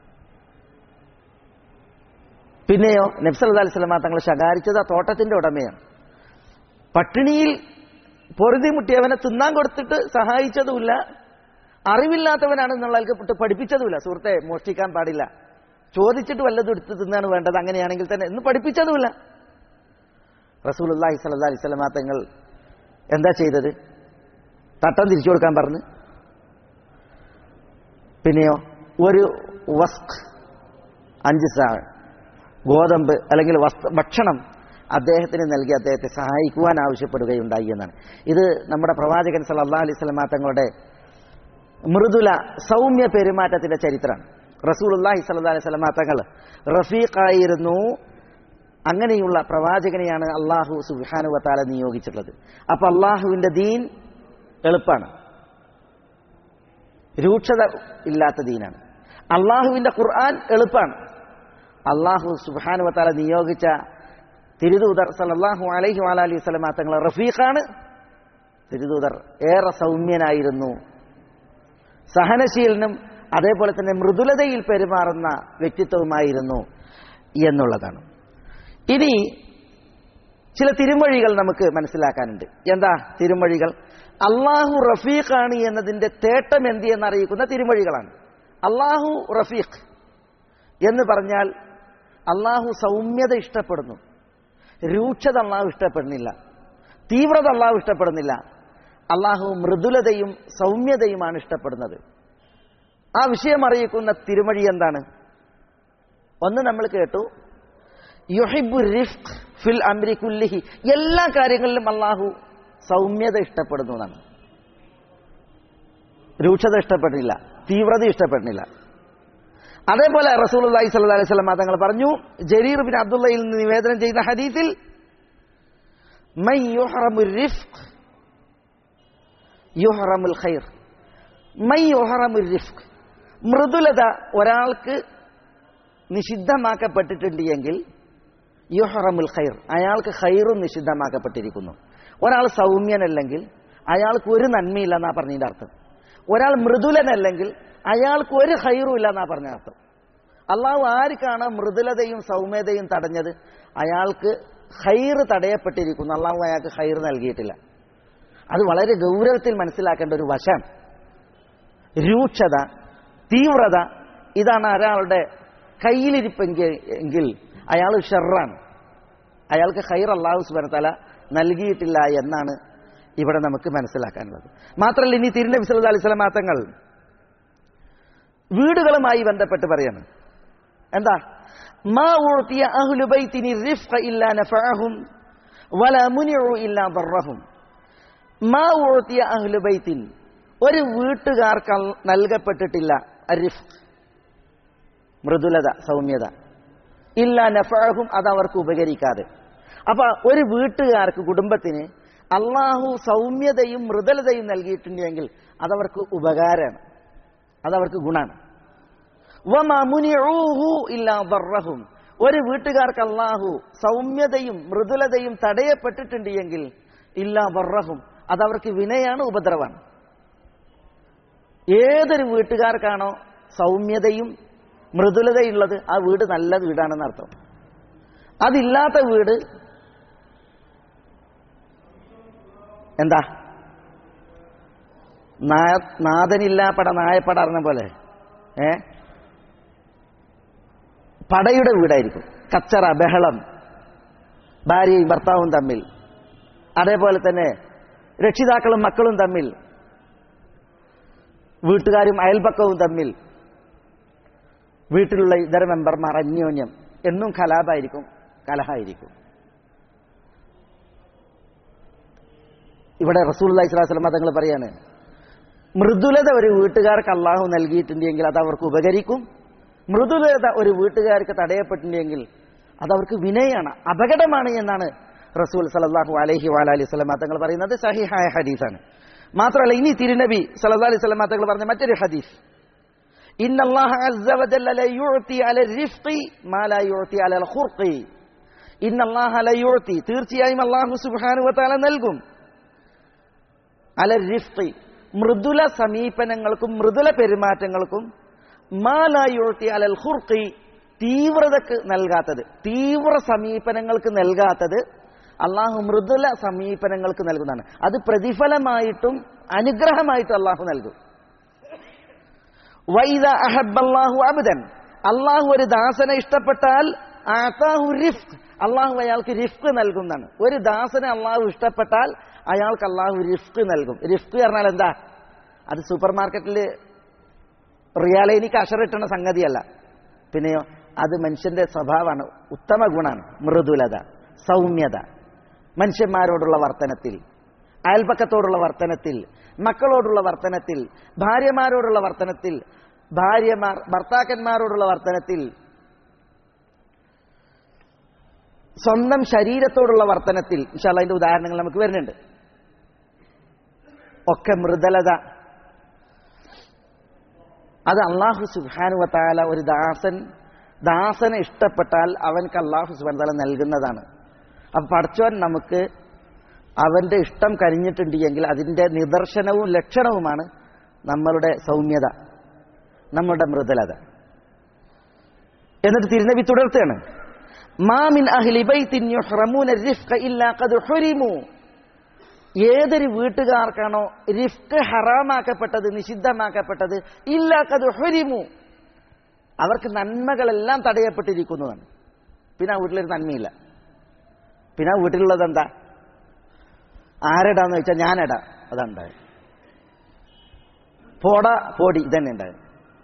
പിന്നെയോ നബ്സല്ലാ അലൈഹി സ്വലമാ തങ്ങൾ ശകാരിച്ചത് ആ തോട്ടത്തിന്റെ ഉടമയാണ് പട്ടിണിയിൽ പൊറുതി മുട്ടിയവനെ തിന്നാൻ കൊടുത്തിട്ട് സഹായിച്ചതുമില്ല അറിവില്ലാത്തവനാണെന്നുള്ളവർക്ക് ഇട്ട് പഠിപ്പിച്ചതുമില്ല സുഹൃത്തെ മോഷ്ടിക്കാൻ പാടില്ല ചോദിച്ചിട്ട് വല്ലതും എടുത്ത് തിന്നാണ് വേണ്ടത് അങ്ങനെയാണെങ്കിൽ തന്നെ എന്ന് പഠിപ്പിച്ചതുമില്ല റസൂലുല്ലാഹി സല്ലാ അലൈഹി സ്വലമാ തങ്ങൾ എന്താ ചെയ്തത് തട്ടം തിരിച്ചു കൊടുക്കാൻ പറഞ്ഞു പിന്നെയോ ഒരു വസ്ക് അഞ്ച് സാ ഗോതമ്പ് അല്ലെങ്കിൽ വസ്ത്ര ഭക്ഷണം അദ്ദേഹത്തിന് നൽകി അദ്ദേഹത്തെ സഹായിക്കുവാൻ ആവശ്യപ്പെടുകയുണ്ടായി എന്നാണ് ഇത് നമ്മുടെ പ്രവാചകൻ സല്ലാ അലൈഹി സ്വലമാ തങ്ങളുടെ മൃദുല സൗമ്യ പെരുമാറ്റത്തിന്റെ ചരിത്രമാണ് റസൂലുല്ലാഹി സല്ലാ അലൈഹി സ്വലമാ തങ്ങൾ റഫീഖായിരുന്നു അങ്ങനെയുള്ള പ്രവാചകനെയാണ് അള്ളാഹു സുഹാനുവത്താല നിയോഗിച്ചിട്ടുള്ളത് അപ്പൊ അള്ളാഹുവിന്റെ ദീൻ എളുപ്പമാണ് രൂക്ഷത ഇല്ലാത്ത ദീനാണ് അള്ളാഹുവിന്റെ ഖുർആൻ എളുപ്പമാണ് അള്ളാഹു സുഹാനുവത്താല നിയോഗിച്ച തിരുദൂതർ സലല്ലാഹു അലൈഹി അലൈഹി സ്വലമാ തങ്ങൾ റഫീഖാണ് തിരുദൂതർ ഏറെ സൗമ്യനായിരുന്നു സഹനശീലനും അതേപോലെ തന്നെ മൃദുലതയിൽ പെരുമാറുന്ന വ്യക്തിത്വവുമായിരുന്നു എന്നുള്ളതാണ് ഇനി ചില തിരുമൊഴികൾ നമുക്ക് മനസ്സിലാക്കാനുണ്ട് എന്താ തിരുമൊഴികൾ അള്ളാഹു റഫീഖാണ് എന്നതിന്റെ തേട്ടം എന്ത് എന്നറിയിക്കുന്ന തിരുമൊഴികളാണ് അള്ളാഹു റഫീഖ് എന്ന് പറഞ്ഞാൽ അള്ളാഹു സൗമ്യത ഇഷ്ടപ്പെടുന്നു രൂക്ഷത അള്ളാഹു ഇഷ്ടപ്പെടുന്നില്ല തീവ്രത അള്ളാഹു ഇഷ്ടപ്പെടുന്നില്ല അള്ളാഹു മൃദുലതയും സൗമ്യതയുമാണ് ഇഷ്ടപ്പെടുന്നത് ആ വിഷയം അറിയിക്കുന്ന തിരുമഴി എന്താണ് ഒന്ന് നമ്മൾ കേട്ടു യുഹിബു റിഫ്ഖ് ഫിൽ അംരി കുല്ലിഹി എല്ലാ കാര്യങ്ങളിലും അള്ളാഹു സൗമ്യത ഇഷ്ടപ്പെടുന്നു എന്നാണ് രൂക്ഷത ഇഷ്ടപ്പെടുന്നില്ല തീവ്രത ഇഷ്ടപ്പെടുന്നില്ല അതേപോലെ റസൂൽ അലൈഹി സ്വല്ലാ അലൈഹി സ്വലം തങ്ങൾ പറഞ്ഞു ജരീർ ബിൻ അബ്ദുള്ളയിൽ നിന്ന് നിവേദനം ചെയ്ത ഹദീസിൽ മൈ യുഹറമു റിഫ്ഖ് യുഹറമുൽ ഖൈർ മൈ യുഹറമു റിഫ്ഖ് മൃദുലത ഒരാൾക്ക് നിഷിദ്ധമാക്കപ്പെട്ടിട്ടുണ്ട് എങ്കിൽ യുഹറമുൽ ഖൈർ അയാൾക്ക് ഖൈറും നിഷിദ്ധമാക്കപ്പെട്ടിരിക്കുന്നു ഒരാൾ സൗമ്യനല്ലെങ്കിൽ അയാൾക്ക് ഒരു നന്മയില്ലെന്നാ പറഞ്ഞതിന്റെ അർത്ഥം ഒരാൾ മൃദുലനല്ലെങ്കിൽ അയാൾക്ക് ഒരു ഖൈറും ഇല്ലെന്നാ പറഞ്ഞ അർത്ഥം അള്ളാഹു ആർക്കാണ് മൃദുലതയും സൗമ്യതയും തടഞ്ഞത് അയാൾക്ക് ഖൈർ തടയപ്പെട്ടിരിക്കുന്നു അള്ളാഹു അയാൾക്ക് ഖൈർ നൽകിയിട്ടില്ല അത് വളരെ ഗൗരവത്തിൽ മനസ്സിലാക്കേണ്ട ഒരു വശം രൂക്ഷത തീവ്രത ഇതാണ് ഒരാളുടെ കയ്യിലിരിപ്പെങ്കിൽ എങ്കിൽ അയാൾ ഷെറാണ് അയാൾക്ക് ഖൈർ അള്ളാഹു സുബനത്തല നൽകിയിട്ടില്ല എന്നാണ് ഇവിടെ നമുക്ക് മനസ്സിലാക്കാനുള്ളത് മാത്രമല്ല ഇനി തിരുനബി സല്ലല്ലാഹു അലൈഹി വസല്ലം തങ്ങൾ വീടുകളുമായി ബന്ധപ്പെട്ട് പറയാണ് എന്താ മാ ഊർത്തിയ അഹ്ലു ബൈത്തിനി റിഫ്ഖ ഇല്ലാ നഫഅഹും വല മുനിഉ ഇല്ലാ ദറഹും മാ ഊർത്തിയ അഹ്ലു ബൈത്തിൻ ഒരു വീട്ടുകാർക്ക് നൽകപ്പെട്ടിട്ടില്ല റിഫ്ഖ് മൃദുലത സൗമ്യത ഇല്ല നഫഅഹും അത് അവർക്ക് ഉപകരിക്കാതെ അപ്പൊ ഒരു വീട്ടുകാർക്ക് കുടുംബത്തിന് അള്ളാഹു സൗമ്യതയും മൃദുലതയും നൽകിയിട്ടുണ്ടെങ്കിൽ അതവർക്ക് ഉപകാരമാണ് അതവർക്ക് ഗുണാണ് ഇല്ലാഹും ഒരു വീട്ടുകാർക്ക് അള്ളാഹു സൗമ്യതയും മൃദുലതയും തടയപ്പെട്ടിട്ടുണ്ട് എങ്കിൽ ഇല്ലാ ബർറഹും അതവർക്ക് വിനയാണ് ഉപദ്രവമാണ് ഏതൊരു വീട്ടുകാർക്കാണോ സൗമ്യതയും മൃദുലതയുള്ളത് ആ വീട് നല്ല വീടാണെന്ന് അർത്ഥം അതില്ലാത്ത വീട് എന്താ നാഥനില്ലാ പട നായപ്പട അറിഞ്ഞ പോലെ ഏ പടയുടെ വീടായിരിക്കും കച്ചറ ബഹളം ഭാര്യയും ഭർത്താവും തമ്മിൽ അതേപോലെ തന്നെ രക്ഷിതാക്കളും മക്കളും തമ്മിൽ വീട്ടുകാരും അയൽപക്കവും തമ്മിൽ വീട്ടിലുള്ള ഇതര മെമ്പർമാർ അന്യോന്യം എന്നും കലാപായിരിക്കും കലഹായിരിക്കും ഇവിടെ റസൂൽ സ്വലാസ്ലമ തങ്ങൾ പറയാണ് മൃദുലത ഒരു വീട്ടുകാർക്ക് അള്ളാഹു നൽകിയിട്ടുണ്ടെങ്കിൽ അത് അവർക്ക് ഉപകരിക്കും മൃദുലത ഒരു വീട്ടുകാർക്ക് തടയപ്പെട്ടിട്ടുണ്ടെങ്കിൽ അത് അവർക്ക് വിനയാണ് അപകടമാണ് എന്നാണ് റസൂൽ സലല്ലാഹു അലഹി വാലി സ്വലമ തങ്ങൾ പറയുന്നത് സഹിഹായ ഹദീസാണ് മാത്രമല്ല ഇനി തിരുനബി സലഹ് അലൈഹി സ്വലമ തങ്ങൾ പറഞ്ഞ മറ്റൊരു ഹദീസ് ഇന്നല്ലാഹലയോത്തി തീർച്ചയായും അള്ളാഹു സുബാനുവത്താല നൽകും അല റിഫ്തി മൃദുല സമീപനങ്ങൾക്കും മൃദുല പെരുമാറ്റങ്ങൾക്കും മാലായോത്തി അലൽ ഹുർക്കി തീവ്രതക്ക് നൽകാത്തത് തീവ്ര സമീപനങ്ങൾക്ക് നൽകാത്തത് അള്ളാഹു മൃദുല സമീപനങ്ങൾക്ക് നൽകുന്നതാണ് അത് പ്രതിഫലമായിട്ടും അനുഗ്രഹമായിട്ടും അള്ളാഹു നൽകും വൈദ അഹബല്ലാഹു അബുദൻ അള്ളാഹു ഒരു ദാസനെ ഇഷ്ടപ്പെട്ടാൽ ആതാഹു റിഫ്ക് അള്ളാഹു അയാൾക്ക് റിഫ്ക് നൽകുന്നതാണ് ഒരു ദാസനെ അള്ളാഹു ഇഷ്ടപ്പെട്ടാൽ അയാൾക്ക് അള്ളാഹു റിഫ്ക് നൽകും റിഫ്ക് പറഞ്ഞാൽ എന്താ അത് സൂപ്പർ മാർക്കറ്റിൽ റിയാലൈനിക്ക് അഷറിട്ടുന്ന സംഗതിയല്ല പിന്നെയോ അത് മനുഷ്യന്റെ സ്വഭാവമാണ് ഉത്തമ ഗുണമാണ് മൃദുലത സൗമ്യത മനുഷ്യന്മാരോടുള്ള വർത്തനത്തിൽ അയൽപക്കത്തോടുള്ള വർത്തനത്തിൽ മക്കളോടുള്ള വർത്തനത്തിൽ ഭാര്യമാരോടുള്ള വർത്തനത്തിൽ ഭാര്യമാർ ഭർത്താക്കന്മാരോടുള്ള വർത്തനത്തിൽ സ്വന്തം ശരീരത്തോടുള്ള വർത്തനത്തിൽ ഇൻഷാല്ല അതിന്റെ ഉദാഹരണങ്ങൾ നമുക്ക് വരുന്നുണ്ട് ഒക്കെ മൃദലത അത് അള്ളാഹു സുബാനുവത്താല ഒരു ദാസൻ ദാസനെ ഇഷ്ടപ്പെട്ടാൽ അവൻക്ക് അള്ളാഹു സുബാൻ നൽകുന്നതാണ് അപ്പൊ പഠിച്ചവൻ നമുക്ക് അവന്റെ ഇഷ്ടം കഴിഞ്ഞിട്ടുണ്ട് എങ്കിൽ അതിന്റെ നിദർശനവും ലക്ഷണവുമാണ് നമ്മളുടെ സൗമ്യത നമ്മളുടെ മൃദുലത എന്നിട്ട് തിരുനബി തുടർത്തുകയാണ് മാമിൻ അഹ്ലി ബൈത്തിൻ യുഹ്റമൂന റിഫ്ഖ ഇല്ലാ ഖദ് ഹുരിമു ഏതൊരു വീട്ടുകാർക്കാണോ റിഫ്ക്ക് ഹറാമാക്കപ്പെട്ടത് നിഷിദ്ധമാക്കപ്പെട്ടത് ഇല്ലാ ഖദ് ഹുരിമു അവർക്ക് നന്മകളെല്ലാം തടയപ്പെട്ടിരിക്കുന്നതാണ് പിന്നെ ആ വീട്ടിലൊരു നന്മയില്ല പിന്നെ ആ വീട്ടിലുള്ളത് എന്താ ആരെടാന്ന് വെച്ചാൽ ഞാനെടാ അതുണ്ടായത് പോട പോടി ഇതന്നെ ഉണ്ടായത്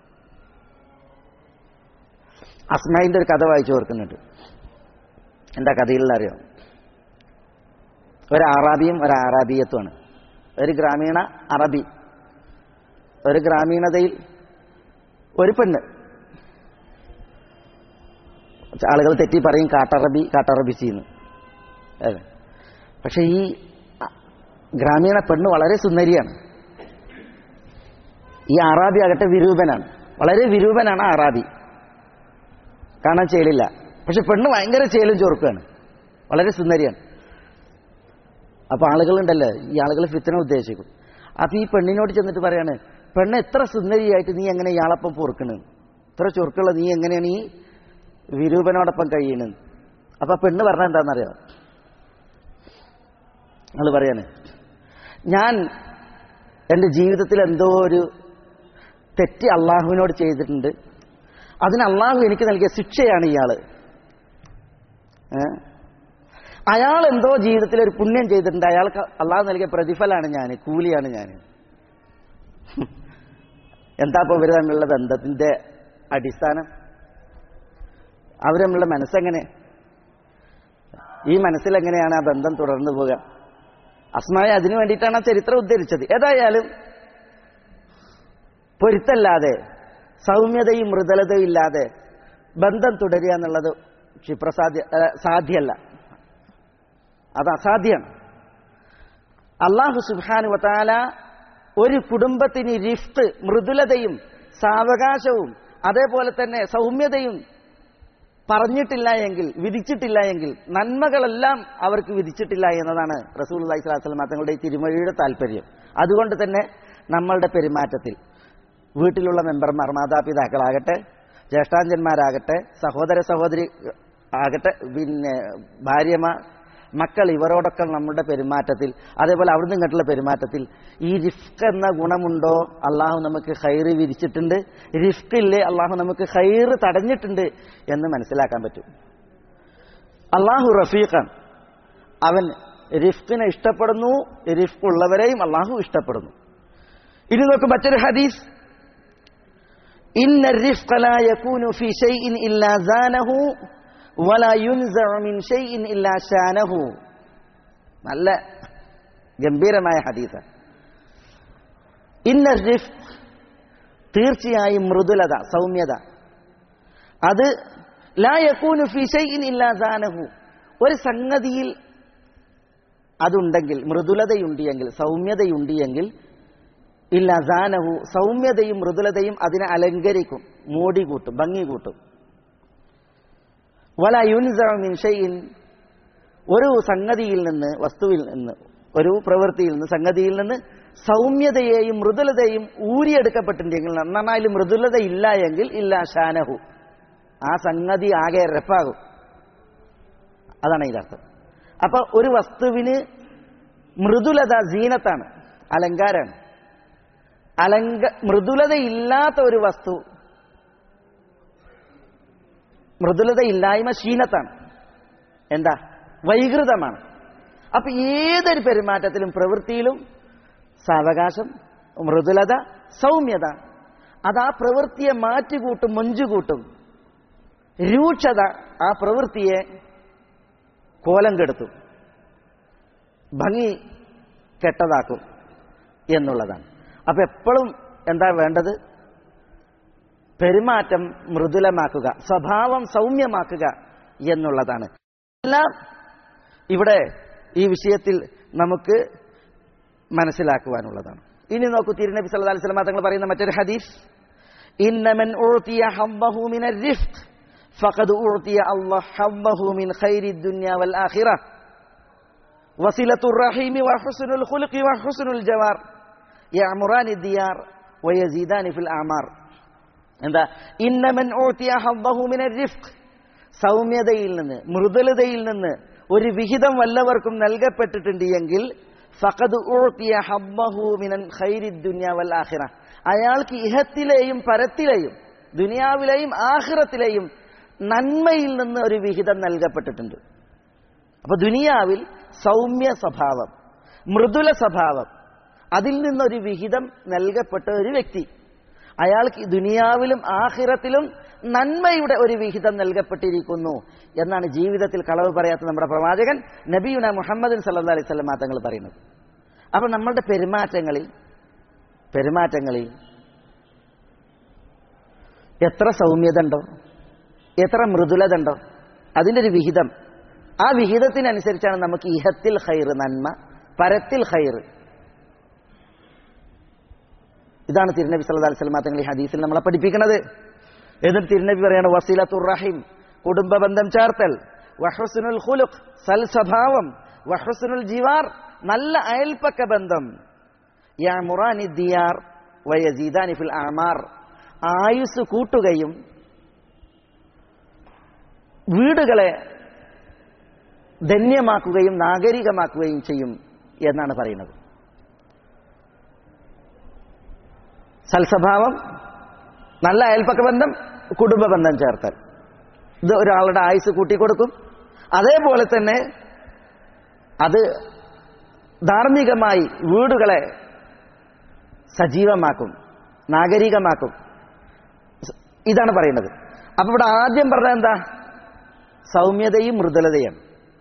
അസ്മായിന്റെ ഒരു കഥ വായിച്ചു ഓർക്കുന്നുണ്ട് എന്താ കഥയിൽ അറിയാം ഒരു അറാബിയും ഒരു അറാബിയത്തുമാണ് ഒരു ഗ്രാമീണ അറബി ഒരു ഗ്രാമീണതയിൽ ഒരു പെണ്ണ് ആളുകൾ തെറ്റി പറയും കാട്ടറബി കാട്ടറബി ചെയ്യുന്നു അതെ പക്ഷെ ഈ ഗ്രാമീണ പെണ്ണ് വളരെ സുന്ദരിയാണ് ഈ അറാബി ആകട്ടെ വിരൂപനാണ് വളരെ വിരൂപനാണ് ആ അറാബി കാണാൻ ചേലില്ല പക്ഷെ പെണ്ണ് ഭയങ്കര ചേലും ചോർക്കുകയാണ് വളരെ സുന്ദരിയാണ് അപ്പൊ ആളുകളുണ്ടല്ലോ ഈ ആളുകൾ ഫിത്തന ഉദ്ദേശിക്കും അപ്പൊ ഈ പെണ്ണിനോട് ചെന്നിട്ട് പറയാണ് പെണ്ണ് എത്ര സുന്ദരിയായിട്ട് നീ എങ്ങനെ ഇയാളൊപ്പം പൊറുക്കണ് ഇത്ര ചൊറുക്കുള്ള നീ എങ്ങനെയാണ് ഈ വിരൂപനോടൊപ്പം കഴിയണത് അപ്പൊ പെണ്ണ് പറഞ്ഞ എന്താണെന്നറിയോ നിങ്ങൾ പറയാണ് ഞാൻ എൻ്റെ ജീവിതത്തിൽ എന്തോ ഒരു തെറ്റ് അള്ളാഹുവിനോട് ചെയ്തിട്ടുണ്ട് അതിന് അള്ളാഹു എനിക്ക് നൽകിയ ശിക്ഷയാണ് ഇയാള് അയാൾ എന്തോ ജീവിതത്തിൽ ഒരു പുണ്യം ചെയ്തിട്ടുണ്ട് അയാൾക്ക് അള്ളാഹു നൽകിയ പ്രതിഫലമാണ് ഞാൻ കൂലിയാണ് ഞാൻ എന്താ ഇപ്പോൾ ഇവർ തമ്മിലുള്ള ബന്ധത്തിന്റെ അടിസ്ഥാനം അവർ തമ്മിലുള്ള മനസ്സെങ്ങനെ ഈ മനസ്സിലെങ്ങനെയാണ് ആ ബന്ധം തുടർന്നു പോകുക അസ്മായ അതിനു വേണ്ടിയിട്ടാണ് ആ ചരിത്രം ഉദ്ധരിച്ചത് ഏതായാലും പൊരുത്തല്ലാതെ സൗമ്യതയും മൃദുലതയും ഇല്ലാതെ ബന്ധം തുടരുക എന്നുള്ളത് ക്ഷിപ്രസാധ്യ സാധ്യല്ല അത് അസാധ്യമാണ് അള്ളാഹു സുബാനു വത്താല ഒരു കുടുംബത്തിന് റിഫ്റ്റ് മൃദുലതയും സാവകാശവും അതേപോലെ തന്നെ സൗമ്യതയും പറഞ്ഞിട്ടില്ല എങ്കിൽ വിധിച്ചിട്ടില്ല എങ്കിൽ നന്മകളെല്ലാം അവർക്ക് വിധിച്ചിട്ടില്ല എന്നതാണ് റസൂൽ അള്ളഹി സ്വലാസ്ലം തങ്ങളുടെ ഈ തിരുമൊഴിയുടെ താല്പര്യം അതുകൊണ്ട് തന്നെ നമ്മളുടെ പെരുമാറ്റത്തിൽ വീട്ടിലുള്ള മെമ്പർമാർ മാതാപിതാക്കളാകട്ടെ ജ്യേഷ്ഠാഞ്ജന്മാരാകട്ടെ സഹോദര സഹോദരി ആകട്ടെ പിന്നെ ഭാര്യമാർ മക്കൾ ഇവരോടൊക്കെ നമ്മുടെ പെരുമാറ്റത്തിൽ അതേപോലെ അവിടുന്ന് ഇങ്ങോട്ടുള്ള പെരുമാറ്റത്തിൽ ഈ റിഫ്ക് എന്ന ഗുണമുണ്ടോ അള്ളാഹു നമുക്ക് ഹൈറ് വിരിച്ചിട്ടുണ്ട് റിഫ്ക് ഇല്ലേ അള്ളാഹു നമുക്ക് ഹൈറ് തടഞ്ഞിട്ടുണ്ട് എന്ന് മനസ്സിലാക്കാൻ പറ്റും അള്ളാഹു റഫീഖാണ് അവൻ റിഫ്കിനെ ഇഷ്ടപ്പെടുന്നു റിഫ്ക് ഉള്ളവരെയും അള്ളാഹു ഇഷ്ടപ്പെടുന്നു ഇനി നോക്ക് മറ്റൊരു ഹദീസ് ഇന്ന الرفق لا يكون في شيء إلا زانه ولا ينزع من شيء إلا شانه നല്ല ഗംഭീരമായ ഹദീസ ഇന്ന റിഫ് തീർച്ചയായും മൃദുലത സൗമ്യത അത് ലാ യക്കൂനു ഫി ഷൈഇൻ ഇല്ലാ സാനഹു ഒരു സംഗതിയിൽ അതുണ്ടെങ്കിൽ മൃദുലതയുണ്ട് എങ്കിൽ സൗമ്യതയുണ്ട് എങ്കിൽ ഇല്ല സാനഹു സൗമ്യതയും മൃദുലതയും അതിനെ അലങ്കരിക്കും മോടി കൂട്ടും ഭംഗി കൂട്ടും വല യുൻസമിൻ ഷൈൻ ഒരു സംഗതിയിൽ നിന്ന് വസ്തുവിൽ നിന്ന് ഒരു പ്രവൃത്തിയിൽ നിന്ന് സംഗതിയിൽ നിന്ന് സൗമ്യതയെയും മൃദുലതയും ഊരിയെടുക്കപ്പെട്ടിട്ടുണ്ടെങ്കിൽ നന്നായി മൃദുലത ഇല്ല എങ്കിൽ ഇല്ല ഷാനഹു ആ സംഗതി ആകെ റെപ്പാകും അതാണ് ഇതിന്റെ അർത്ഥം അപ്പൊ ഒരു വസ്തുവിന് മൃദുലത ജീനത്താണ് അലങ്കാരാണ് അലങ്ക മൃദുലതയില്ലാത്ത ഒരു വസ്തു മൃദുലതയില്ലായ്മ ക്ഷീണത്താണ് എന്താ വൈകൃതമാണ് അപ്പൊ ഏതൊരു പെരുമാറ്റത്തിലും പ്രവൃത്തിയിലും സാവകാശം മൃദുലത സൗമ്യത അത് ആ പ്രവൃത്തിയെ മാറ്റുകൂട്ടും മൊഞ്ചുകൂട്ടും രൂക്ഷത ആ പ്രവൃത്തിയെ കോലം കെടുത്തും ഭംഗി കെട്ടതാക്കും എന്നുള്ളതാണ് അപ്പൊ എപ്പോഴും എന്താ വേണ്ടത് പെരുമാറ്റം മൃദുലമാക്കുക സ്വഭാവം സൗമ്യമാക്കുക എന്നുള്ളതാണ് എല്ലാം ഇവിടെ ഈ വിഷയത്തിൽ നമുക്ക് മനസ്സിലാക്കുവാനുള്ളതാണ് ഇനി നോക്കൂ തിരുനബി സല്ലല്ലാഹു അലൈഹി വസല്ലം തങ്ങൾ പറയുന്ന മറ്റൊരു ഹദീസ് ഇന്നമൻ ഉഅതിയ ഹബ്ബഹു മിനർ റിഫ്ഖ് ഫഖദ് ഉഅതിയ അല്ലാഹ് ഹബ്ബഹു മിൻ ഖൈരി ദുനിയ വൽ ആഖിറ വസിലത്തുർ റഹീം വഹുസ്നുൽ ഖുൽഖി വഹുസ്നുൽ ജവാർ യഅമുറാനി ദിയാർ വയസീദാനി ഫിൽ അമാർ എന്താ ഇന്നമൻ ഉഅതിയ ഹബ്ബഹു മിനർ റിഫ്ഖ് സൗമ്യതയിൽ നിന്ന് മൃദുലതയിൽ നിന്ന് ഒരു വിഹിതം വല്ലവർക്കും നൽകപ്പെട്ടിട്ടുണ്ട് എങ്കിൽ ഫഖദ് ഊത്തിയ ഹബ്ബഹു മിനൻ ഖൈരി ദുനിയ വൽ ആഖിറ അയാൾക്ക് ഇഹത്തിലെയും പരത്തിലെയും ദുനിയാവിലെയും ആഖിറത്തിലെയും നന്മയിൽ നിന്ന് ഒരു വിഹിതം നൽകപ്പെട്ടിട്ടുണ്ട് അപ്പൊ ദുനിയാവിൽ സൗമ്യ സ്വഭാവം മൃദുല സ്വഭാവം അതിൽ നിന്നൊരു വിഹിതം നൽകപ്പെട്ട ഒരു വ്യക്തി അയാൾക്ക് ദുനിയാവിലും ആഹിറത്തിലും നന്മയുടെ ഒരു വിഹിതം നൽകപ്പെട്ടിരിക്കുന്നു എന്നാണ് ജീവിതത്തിൽ കളവ് പറയാത്ത നമ്മുടെ പ്രവാചകൻ നബിയുന മുഹമ്മദ് സല്ലാ അലൈഹി സ്വലം തങ്ങൾ പറയുന്നത് അപ്പൊ നമ്മളുടെ പെരുമാറ്റങ്ങളിൽ പെരുമാറ്റങ്ങളിൽ എത്ര സൗമ്യത ഉണ്ടോ എത്ര മൃദുലത ഉണ്ടോ അതിൻ്റെ ഒരു വിഹിതം ആ വിഹിതത്തിനനുസരിച്ചാണ് നമുക്ക് ഇഹത്തിൽ ഹൈർ നന്മ പരത്തിൽ ഹൈർ ഇതാണ് തിരുനബി സല്ലല്ലാഹു അലൈഹി വസല്ലം തങ്ങൾ ഈ ഹദീസിൽ നമ്മളെ പഠിപ്പിക്കുന്നത് എന്നിട്ട് തിരുനബി പറയാണ് വസീലത്തുർ റഹിം കുടുംബ ബന്ധം ചേർത്തൽ വഹുസ്നുൽ ഖുലുഖ് സൽ സ്വഭാവം വഹുസ്നുൽ ജിവാർ നല്ല അയൽപ്പക്ക ബന്ധം യഅമുറാനി ദിയാർ വയസീദാനി ഫിൽ അമാർ ആയുസ് കൂട്ടുകയും വീടുകളെ ധന്യമാക്കുകയും നാഗരികമാക്കുകയും ചെയ്യും എന്നാണ് പറയുന്നത് സൽസ്വഭാവം നല്ല അയൽപ്പക്ക ബന്ധം കുടുംബ ബന്ധം ചേർത്തൽ ഇത് ഒരാളുടെ ആയുസ് കൂട്ടിക്കൊടുക്കും അതേപോലെ തന്നെ അത് ധാർമ്മികമായി വീടുകളെ സജീവമാക്കും നാഗരികമാക്കും ഇതാണ് പറയുന്നത് അപ്പൊ ഇവിടെ ആദ്യം പറഞ്ഞത് എന്താ സൗമ്യതയും മൃദുലതയും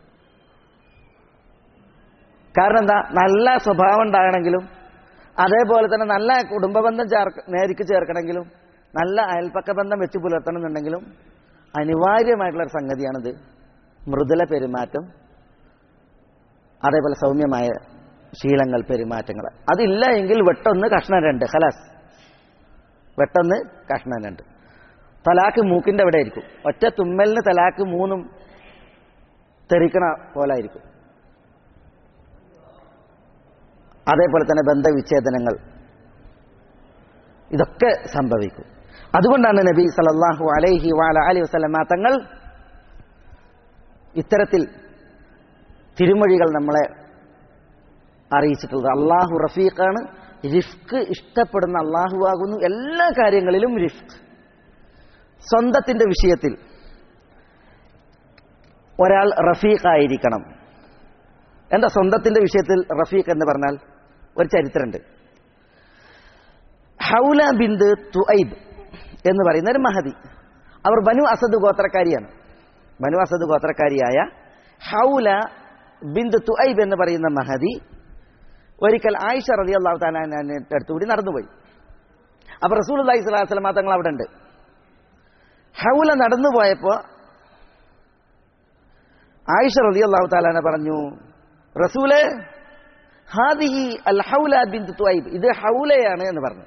കാരണം എന്താ നല്ല സ്വഭാവം ഉണ്ടാകണമെങ്കിലും അതേപോലെ തന്നെ നല്ല കുടുംബ ബന്ധം ചേർക്ക് നേരിക്ക് ചേർക്കണമെങ്കിലും നല്ല അയൽപ്പക്ക ബന്ധം വെച്ച് പുലർത്തണമെന്നുണ്ടെങ്കിലും അനിവാര്യമായിട്ടുള്ള ഒരു സംഗതിയാണിത് മൃദുല പെരുമാറ്റം അതേപോലെ സൗമ്യമായ ശീലങ്ങൾ പെരുമാറ്റങ്ങൾ അതില്ല എങ്കിൽ വെട്ടൊന്ന് കഷ്ണം രണ്ട് ഹലാസ് വെട്ടൊന്ന് കഷ്ണം രണ്ട് തലാക്ക് മൂക്കിന്റെ അവിടെ ആയിരിക്കും ഒറ്റ തുമ്മലിന് തലാക്ക് മൂന്നും തെറിക്കണ പോലായിരിക്കും അതേപോലെ തന്നെ ബന്ധവിച്ഛേദനങ്ങൾ ഇതൊക്കെ സംഭവിക്കും അതുകൊണ്ടാണ് നബി സലല്ലാഹു അലൈഹി വാല അലി വസ്ലമ തങ്ങൾ ഇത്തരത്തിൽ തിരുമൊഴികൾ നമ്മളെ അറിയിച്ചിട്ടുള്ളത് അള്ളാഹു റഫീഖാണ് റിഫ്ക്ക് ഇഷ്ടപ്പെടുന്ന അള്ളാഹു ആകുന്നു എല്ലാ കാര്യങ്ങളിലും റിഫ്ക്ക് സ്വന്തത്തിന്റെ വിഷയത്തിൽ ഒരാൾ റഫീഖായിരിക്കണം എന്താ സ്വന്തത്തിന്റെ വിഷയത്തിൽ റഫീഖ് എന്ന് പറഞ്ഞാൽ ഒരു ചരിത്രമുണ്ട് ഹൗല ബിന്ദ് തുഐബ് എന്ന് പറയുന്ന ഒരു മഹതി അവർ ബനു അസദ് ഗോത്രക്കാരിയാണ് ബനു അസദ് ഗോത്രക്കാരിയായ ഹൗല ബിന്ദ് തുഐബ് എന്ന് പറയുന്ന മഹതി ഒരിക്കൽ ആയിഷ റതി അള്ളാഹു താലാന്റെ അടുത്തുകൂടി നടന്നുപോയി അപ്പൊ റസൂൽ അള്ളഹി സ്വലാസ്ലമ തങ്ങൾ അവിടെ ഉണ്ട് ഹൗല നടന്നുപോയപ്പോ ആയിഷ റതി അള്ളാഹു താലാന പറഞ്ഞു റസൂലെ ഹാദിഹി അൽ ഹൗല ബിന്ദ് തുഐബ് ഇത് ഹൗലയാണ് എന്ന് പറഞ്ഞു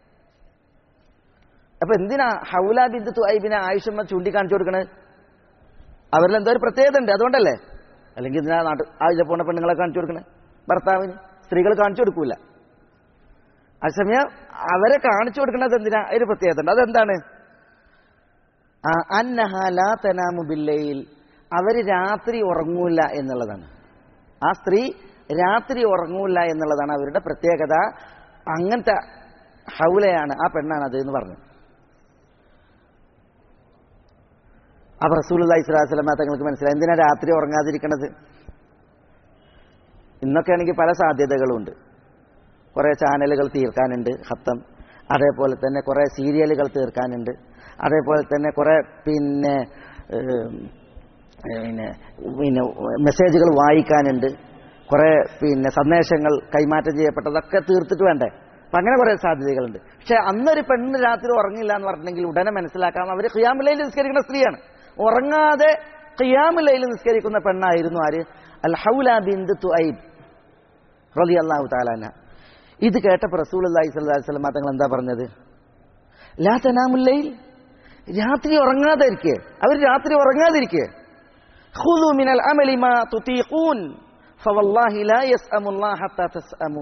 അപ്പൊ എന്തിനാ ഹൗല ബിന്ദ് തുഐബിനെ ആയിഷമ്മ ചൂണ്ടിക്കാണിച്ചു കൊടുക്കണത് അവരിൽ എന്തോ ഒരു പ്രത്യേകത ഉണ്ട് അതുകൊണ്ടല്ലേ അല്ലെങ്കിൽ ഇതിനാ നാട്ട് അതിലെ പോണ പെണ്ണുങ്ങളെ കാണിച്ചു കൊടുക്കണേ ഭർത്താവിന് സ്ത്രീകൾ കാണിച്ചു കൊടുക്കൂല അതേസമയം അവരെ കാണിച്ചു കൊടുക്കുന്നത് എന്തിനാ ഒരു പ്രത്യേകത ഉണ്ട് അതെന്താണ് ആ, അന്നഹ ലാ തനാമു ബില്ലയിൽ അവര് രാത്രി ഉറങ്ങൂല എന്നുള്ളതാണ് ആ സ്ത്രീ രാത്രി ഉറങ്ങൂല എന്നുള്ളതാണ് അവരുടെ പ്രത്യേകത അങ്ങനത്തെ ഹൗലയാണ് ആ പെണ്ണാണ് അത് എന്ന് പറഞ്ഞു അപ്പൊ റസൂലി സ്വലാസ്ലമ തങ്ങൾക്ക് മനസ്സിലായി എന്തിനാ രാത്രി ഉറങ്ങാതിരിക്കണത് ഇന്നൊക്കെ ആണെങ്കിൽ പല സാധ്യതകളുണ്ട് കുറേ ചാനലുകൾ തീർക്കാനുണ്ട് ഹത്തം അതേപോലെ തന്നെ കുറേ സീരിയലുകൾ തീർക്കാനുണ്ട് അതേപോലെ തന്നെ കുറേ പിന്നെ ഏം, പിന്നെ പിന്നെ മെസ്സേജുകൾ വായിക്കാനുണ്ട് കുറേ പിന്നെ സന്ദേശങ്ങൾ കൈമാറ്റം ചെയ്യപ്പെട്ടതൊക്കെ തീർത്തിട്ട് വേണ്ടേ അപ്പം അങ്ങനെ കുറേ സാധ്യതകളുണ്ട് പക്ഷെ അന്നൊരു പെണ്ണ് രാത്രി ഉറങ്ങില്ല എന്ന് പറഞ്ഞിട്ടുണ്ടെങ്കിൽ ഉടനെ മനസ്സിലാക്കാം അവർ ഖിയാമുലയിൽ നിസ്കരിക്കുന്ന സ്ത്രീയാണ് ഉറങ്ങാതെ ഖിയാമുലയിൽ നിസ്കരിക്കുന്ന പെണ്ണായിരുന്നു ആര് അൽ ഹൗല ബിന്ദു തുഐബ് റലി അള്ളാഹു താലാന ഇത് കേട്ടപ്പോൾ റസൂൽ അള്ളാഹി സ്വല്ലല്ലാഹി വസല്ലം തങ്ങൾ എന്താ പറഞ്ഞത് ലാ തനാമുല്ലയിൽ രാത്രി ഉറങ്ങാതിരിക്കെ അവർ രാത്രി ഉറങ്ങാതിരിക്കെ ഖുദു മിനൽ അമലി മാ തുതീഖൂൻ ഫവല്ലാഹി ലാ യസ്അമു അല്ലാഹ ഹത്താ തസ്അമു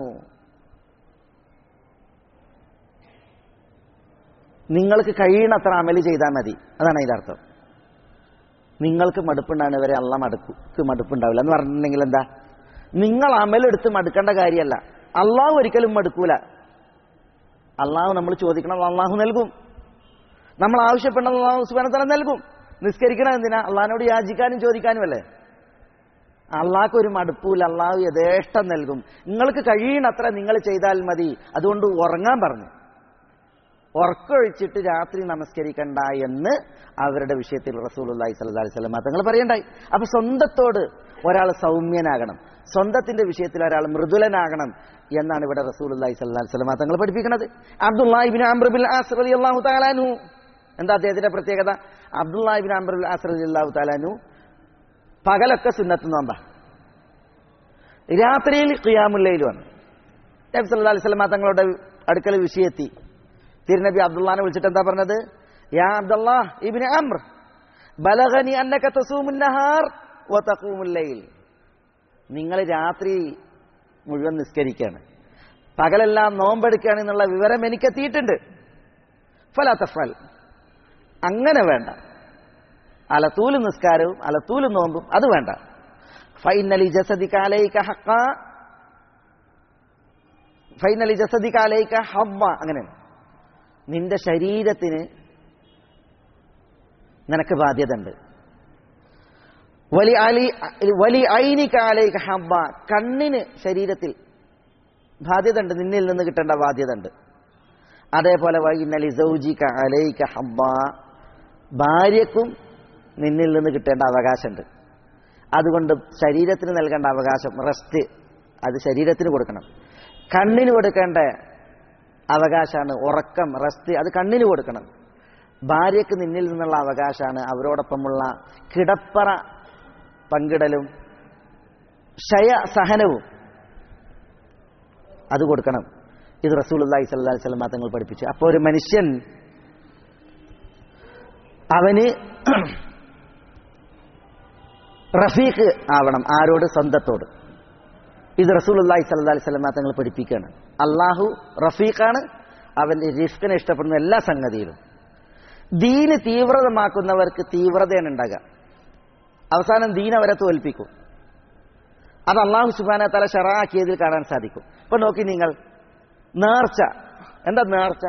നിങ്ങൾക്ക് കഴിയണത്ര അമല് ചെയ്താൽ മതി അതാണ് അതിന്റെ അർത്ഥം നിങ്ങൾക്ക് മടുപ്പുണ്ടാണ് വരെ അള്ള മടുക്ക് മടുപ്പുണ്ടാവില്ല എന്ന് പറഞ്ഞിട്ടുണ്ടെങ്കിൽ എന്താ നിങ്ങൾ അമലെടുത്ത് മടുക്കേണ്ട കാര്യമല്ല അള്ളാഹു ഒരിക്കലും മടുക്കൂല അള്ളാഹു നമ്മൾ ചോദിക്കണം അള്ളാഹു നൽകും നമ്മൾ ആവശ്യപ്പെടുന്നത് അള്ളാഹു സുബാനത്തല നൽകും നിസ്കരിക്കണം എന്തിനാ അള്ളാഹിനോട് യാചിക്കാനും ചോദിക്കാനും അല്ലേ അള്ളാഹ്ക്ക് ഒരു മടുപ്പൂല അള്ളാഹു യഥേഷ്ടം നൽകും നിങ്ങൾക്ക് കഴിയണത്ര നിങ്ങൾ ചെയ്താൽ മതി അതുകൊണ്ട് ഉറങ്ങാൻ പറഞ്ഞു ഉറക്കൊഴിച്ചിട്ട് രാത്രി നമസ്കരിക്കണ്ട എന്ന് അവരുടെ വിഷയത്തിൽ റസൂലുള്ളാഹി സ്വല്ലല്ലാഹി അലൈഹി വസല്ലം തങ്ങൾ പറയണ്ടായി അപ്പൊ സ്വന്തത്തോട് ഒരാൾ സൗമ്യനാകണം സ്വന്തത്തിന്റെ വിഷയത്തിൽ ഒരാൾ മൃദുലനാകണം എന്നാണ് ഇവിടെ റസൂലുള്ളാഹി സ്വല്ലല്ലാഹി അലൈഹി വസല്ലം തങ്ങൾ പഠിപ്പിക്കുന്നത് അബ്ദുല്ലാഹിബിൻ അംബ്രബിൽ ആസ് റളിയല്ലാഹു തആലാനു എന്താ അദ്ദേഹത്തിന്റെ പ്രത്യേകത അബ്ദുല്ലാഹിബിൻ അംബ്രബിൽ ആസ് റളിയല്ലാഹു തആലാനു പകലൊക്കെ സുന്നത്ത് നോമ്പ രാത്രിയിൽ ഖിയാമുല്ലയിലുമാണ് നബി സല്ലല്ലാഹി അലൈഹി വസല്ലം തങ്ങളുടെ അടുക്കൽ വിഷയെത്തി തിരുനബി അബ്ദുള്ളാനെ വിളിച്ചിട്ട് എന്താ പറഞ്ഞത് യാ അബ്ദുല്ലാ ഇബ്നു അംർ ബലഗനി അന്നക തസൂമുൻ നഹാർ വ തഖൂമുൽ ലൈൽ നിങ്ങൾ രാത്രി മുഴുവൻ നിസ്കരിക്കുകയാണ് പകലെല്ലാം നോമ്പെടുക്കുകയാണ് എന്നുള്ള വിവരം എനിക്കെത്തിയിട്ടുണ്ട് ഫലാ തഫൽ അങ്ങനെ വേണ്ട അലത്തൂല് നിസ്കാരവും അലത്തൂല് നോമ്പും അത് വേണ്ട ഫൈനലി ജസദി കാലയിക്ക ഹക്ക ഫൈനലി ജസദി കാലയിക്ക ഹബ്ബ അങ്ങനെയാണ് നിന്റെ ശരീരത്തിന് നിനക്ക് ബാധ്യത ഉണ്ട് വലി അലി വലി ഐനി കാലയിക്ക ഹബ്ബ കണ്ണിന് ശരീരത്തിൽ ബാധ്യത ഉണ്ട് നിന്നിൽ നിന്ന് കിട്ടേണ്ട ബാധ്യത ഉണ്ട് അതേപോലെ വൈനലി സൗജിക്ക അലയിക്ക ഹബ്ബ ഭാര്യക്കും നിന്നിൽ നിന്ന് കിട്ടേണ്ട അവകാശമുണ്ട് അതുകൊണ്ട് ശരീരത്തിന് നൽകേണ്ട അവകാശം റെസ്റ്റ് അത് ശരീരത്തിന് കൊടുക്കണം കണ്ണിന് കൊടുക്കേണ്ട അവകാശമാണ് ഉറക്കം റെസ്റ്റ് അത് കണ്ണിന് കൊടുക്കണം ഭാര്യയ്ക്ക് നിന്നിൽ നിന്നുള്ള അവകാശമാണ് അവരോടൊപ്പമുള്ള കിടപ്പറ പങ്കിടലും ക്ഷയ സഹനവും അത് കൊടുക്കണം ഇത് റസൂലുള്ളാഹി സ്വല്ലല്ലാഹി അലൈഹി വസല്ലം തങ്ങൾ പഠിപ്പിച്ചു അപ്പോൾ ഒരു മനുഷ്യൻ അവന് റഫീഖ് ആവണം ആരോട് സ്വന്തത്തോട് ഇത് റസൂലുള്ളാഹി സ്വല്ലല്ലാഹി അലൈഹി വസല്ലം തങ്ങൾ പഠിപ്പിക്കുകയാണ് അള്ളാഹു റഫീഖാണ് അവന്റെ റിഫ്കിനെ ഇഷ്ടപ്പെടുന്ന എല്ലാ സംഗതിയിലും ദീന് തീവ്രതമാക്കുന്നവർക്ക് തീവ്രതയാണ് ഉണ്ടാകുക അവസാനം ദീൻ അവരെ തോൽപ്പിക്കും അത് അള്ളാഹു സുബാന തല ഷറാക്കിയതിൽ കാണാൻ സാധിക്കും ഇപ്പൊ നോക്കി നിങ്ങൾ നേർച്ച എന്താ നേർച്ച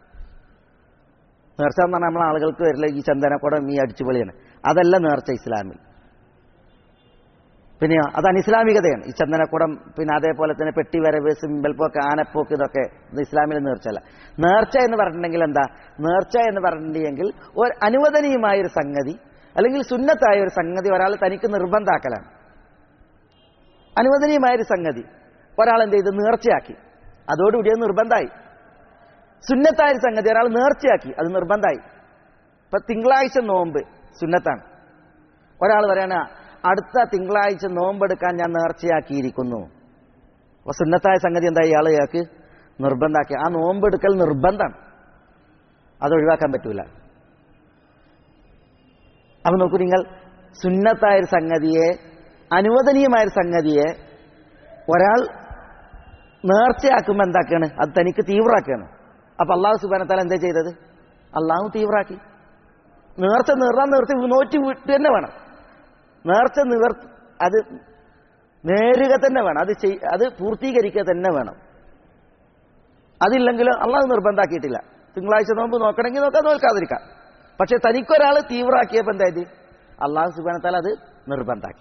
നേർച്ച എന്ന് പറഞ്ഞാൽ നമ്മളെ ആളുകൾക്ക് വരില്ല ഈ ചന്ദനക്കുടം ഈ അടിച്ചുപൊളിയാണ് അതല്ല നേർച്ച ഇസ്ലാമിൽ പിന്നെ അത് അനിസ്ലാമികതയാണ് ഈ ചന്ദനക്കുടം പിന്നെ അതേപോലെ തന്നെ പെട്ടി വരവ് സിമ്പൽപോക്ക് ആനപ്പോക്ക് ഇതൊക്കെ ഇത് ഇസ്ലാമിൽ നേർച്ചയല്ല നേർച്ച എന്ന് പറഞ്ഞിട്ടുണ്ടെങ്കിൽ എന്താ നേർച്ച എന്ന് പറഞ്ഞിട്ടുണ്ടെങ്കിൽ ഒരു അനുവദനീയമായ ഒരു സംഗതി അല്ലെങ്കിൽ സുന്നത്തായ ഒരു സംഗതി ഒരാൾ തനിക്ക് നിർബന്ധാക്കലാണ് അനുവദനീയമായ ഒരു സംഗതി ഒരാൾ എന്ത് ചെയ്ത് നേർച്ചയാക്കി അതോടുകൂടി അത് നിർബന്ധമായി സുന്നത്തായ ഒരു സംഗതി ഒരാൾ നേർച്ചയാക്കി അത് നിർബന്ധമായി ഇപ്പൊ തിങ്കളാഴ്ച നോമ്പ് സുന്നത്താണ് ഒരാൾ പറയാണ് അടുത്ത തിങ്കളാഴ്ച നോമ്പെടുക്കാൻ ഞാൻ നേർച്ചയാക്കിയിരിക്കുന്നു അപ്പൊ സുന്നത്തായ സംഗതി എന്താ ഇയാൾ ഇയാൾക്ക് നിർബന്ധാക്കി ആ നോമ്പെടുക്കൽ നിർബന്ധമാണ് അത് ഒഴിവാക്കാൻ പറ്റൂല അപ്പൊ നോക്കൂ നിങ്ങൾ സുന്നത്തായ ഒരു സംഗതിയെ അനുവദനീയമായ ഒരു സംഗതിയെ ഒരാൾ നേർച്ചയാക്കുമ്പോൾ എന്താക്കാണ് അത് തനിക്ക് തീവ്രാക്കാണ് അപ്പൊ അള്ളാഹു സുബാനത്താൽ എന്താ ചെയ്തത് അള്ളാഹു തീവ്രാക്കി നേർച്ച നീറാൻ നിർത്തി നോറ്റി വിട്ട് തന്നെ വേണം നേർച്ച നിവർ അത് നേരുക തന്നെ വേണം അത് ചെയ് അത് പൂർത്തീകരിക്കുക തന്നെ വേണം അതില്ലെങ്കിൽ അള്ളാഹു നിർബന്ധാക്കിയിട്ടില്ല തിങ്കളാഴ്ച നോമ്പ് നോക്കണമെങ്കിൽ നോക്കാം നോക്കാതിരിക്കാം പക്ഷെ തനിക്കൊരാൾ തീവ്രാക്കിയപ്പോൾ എന്തായത് അള്ളാഹു സുബാനത്താൽ അത് നിർബന്ധാക്കി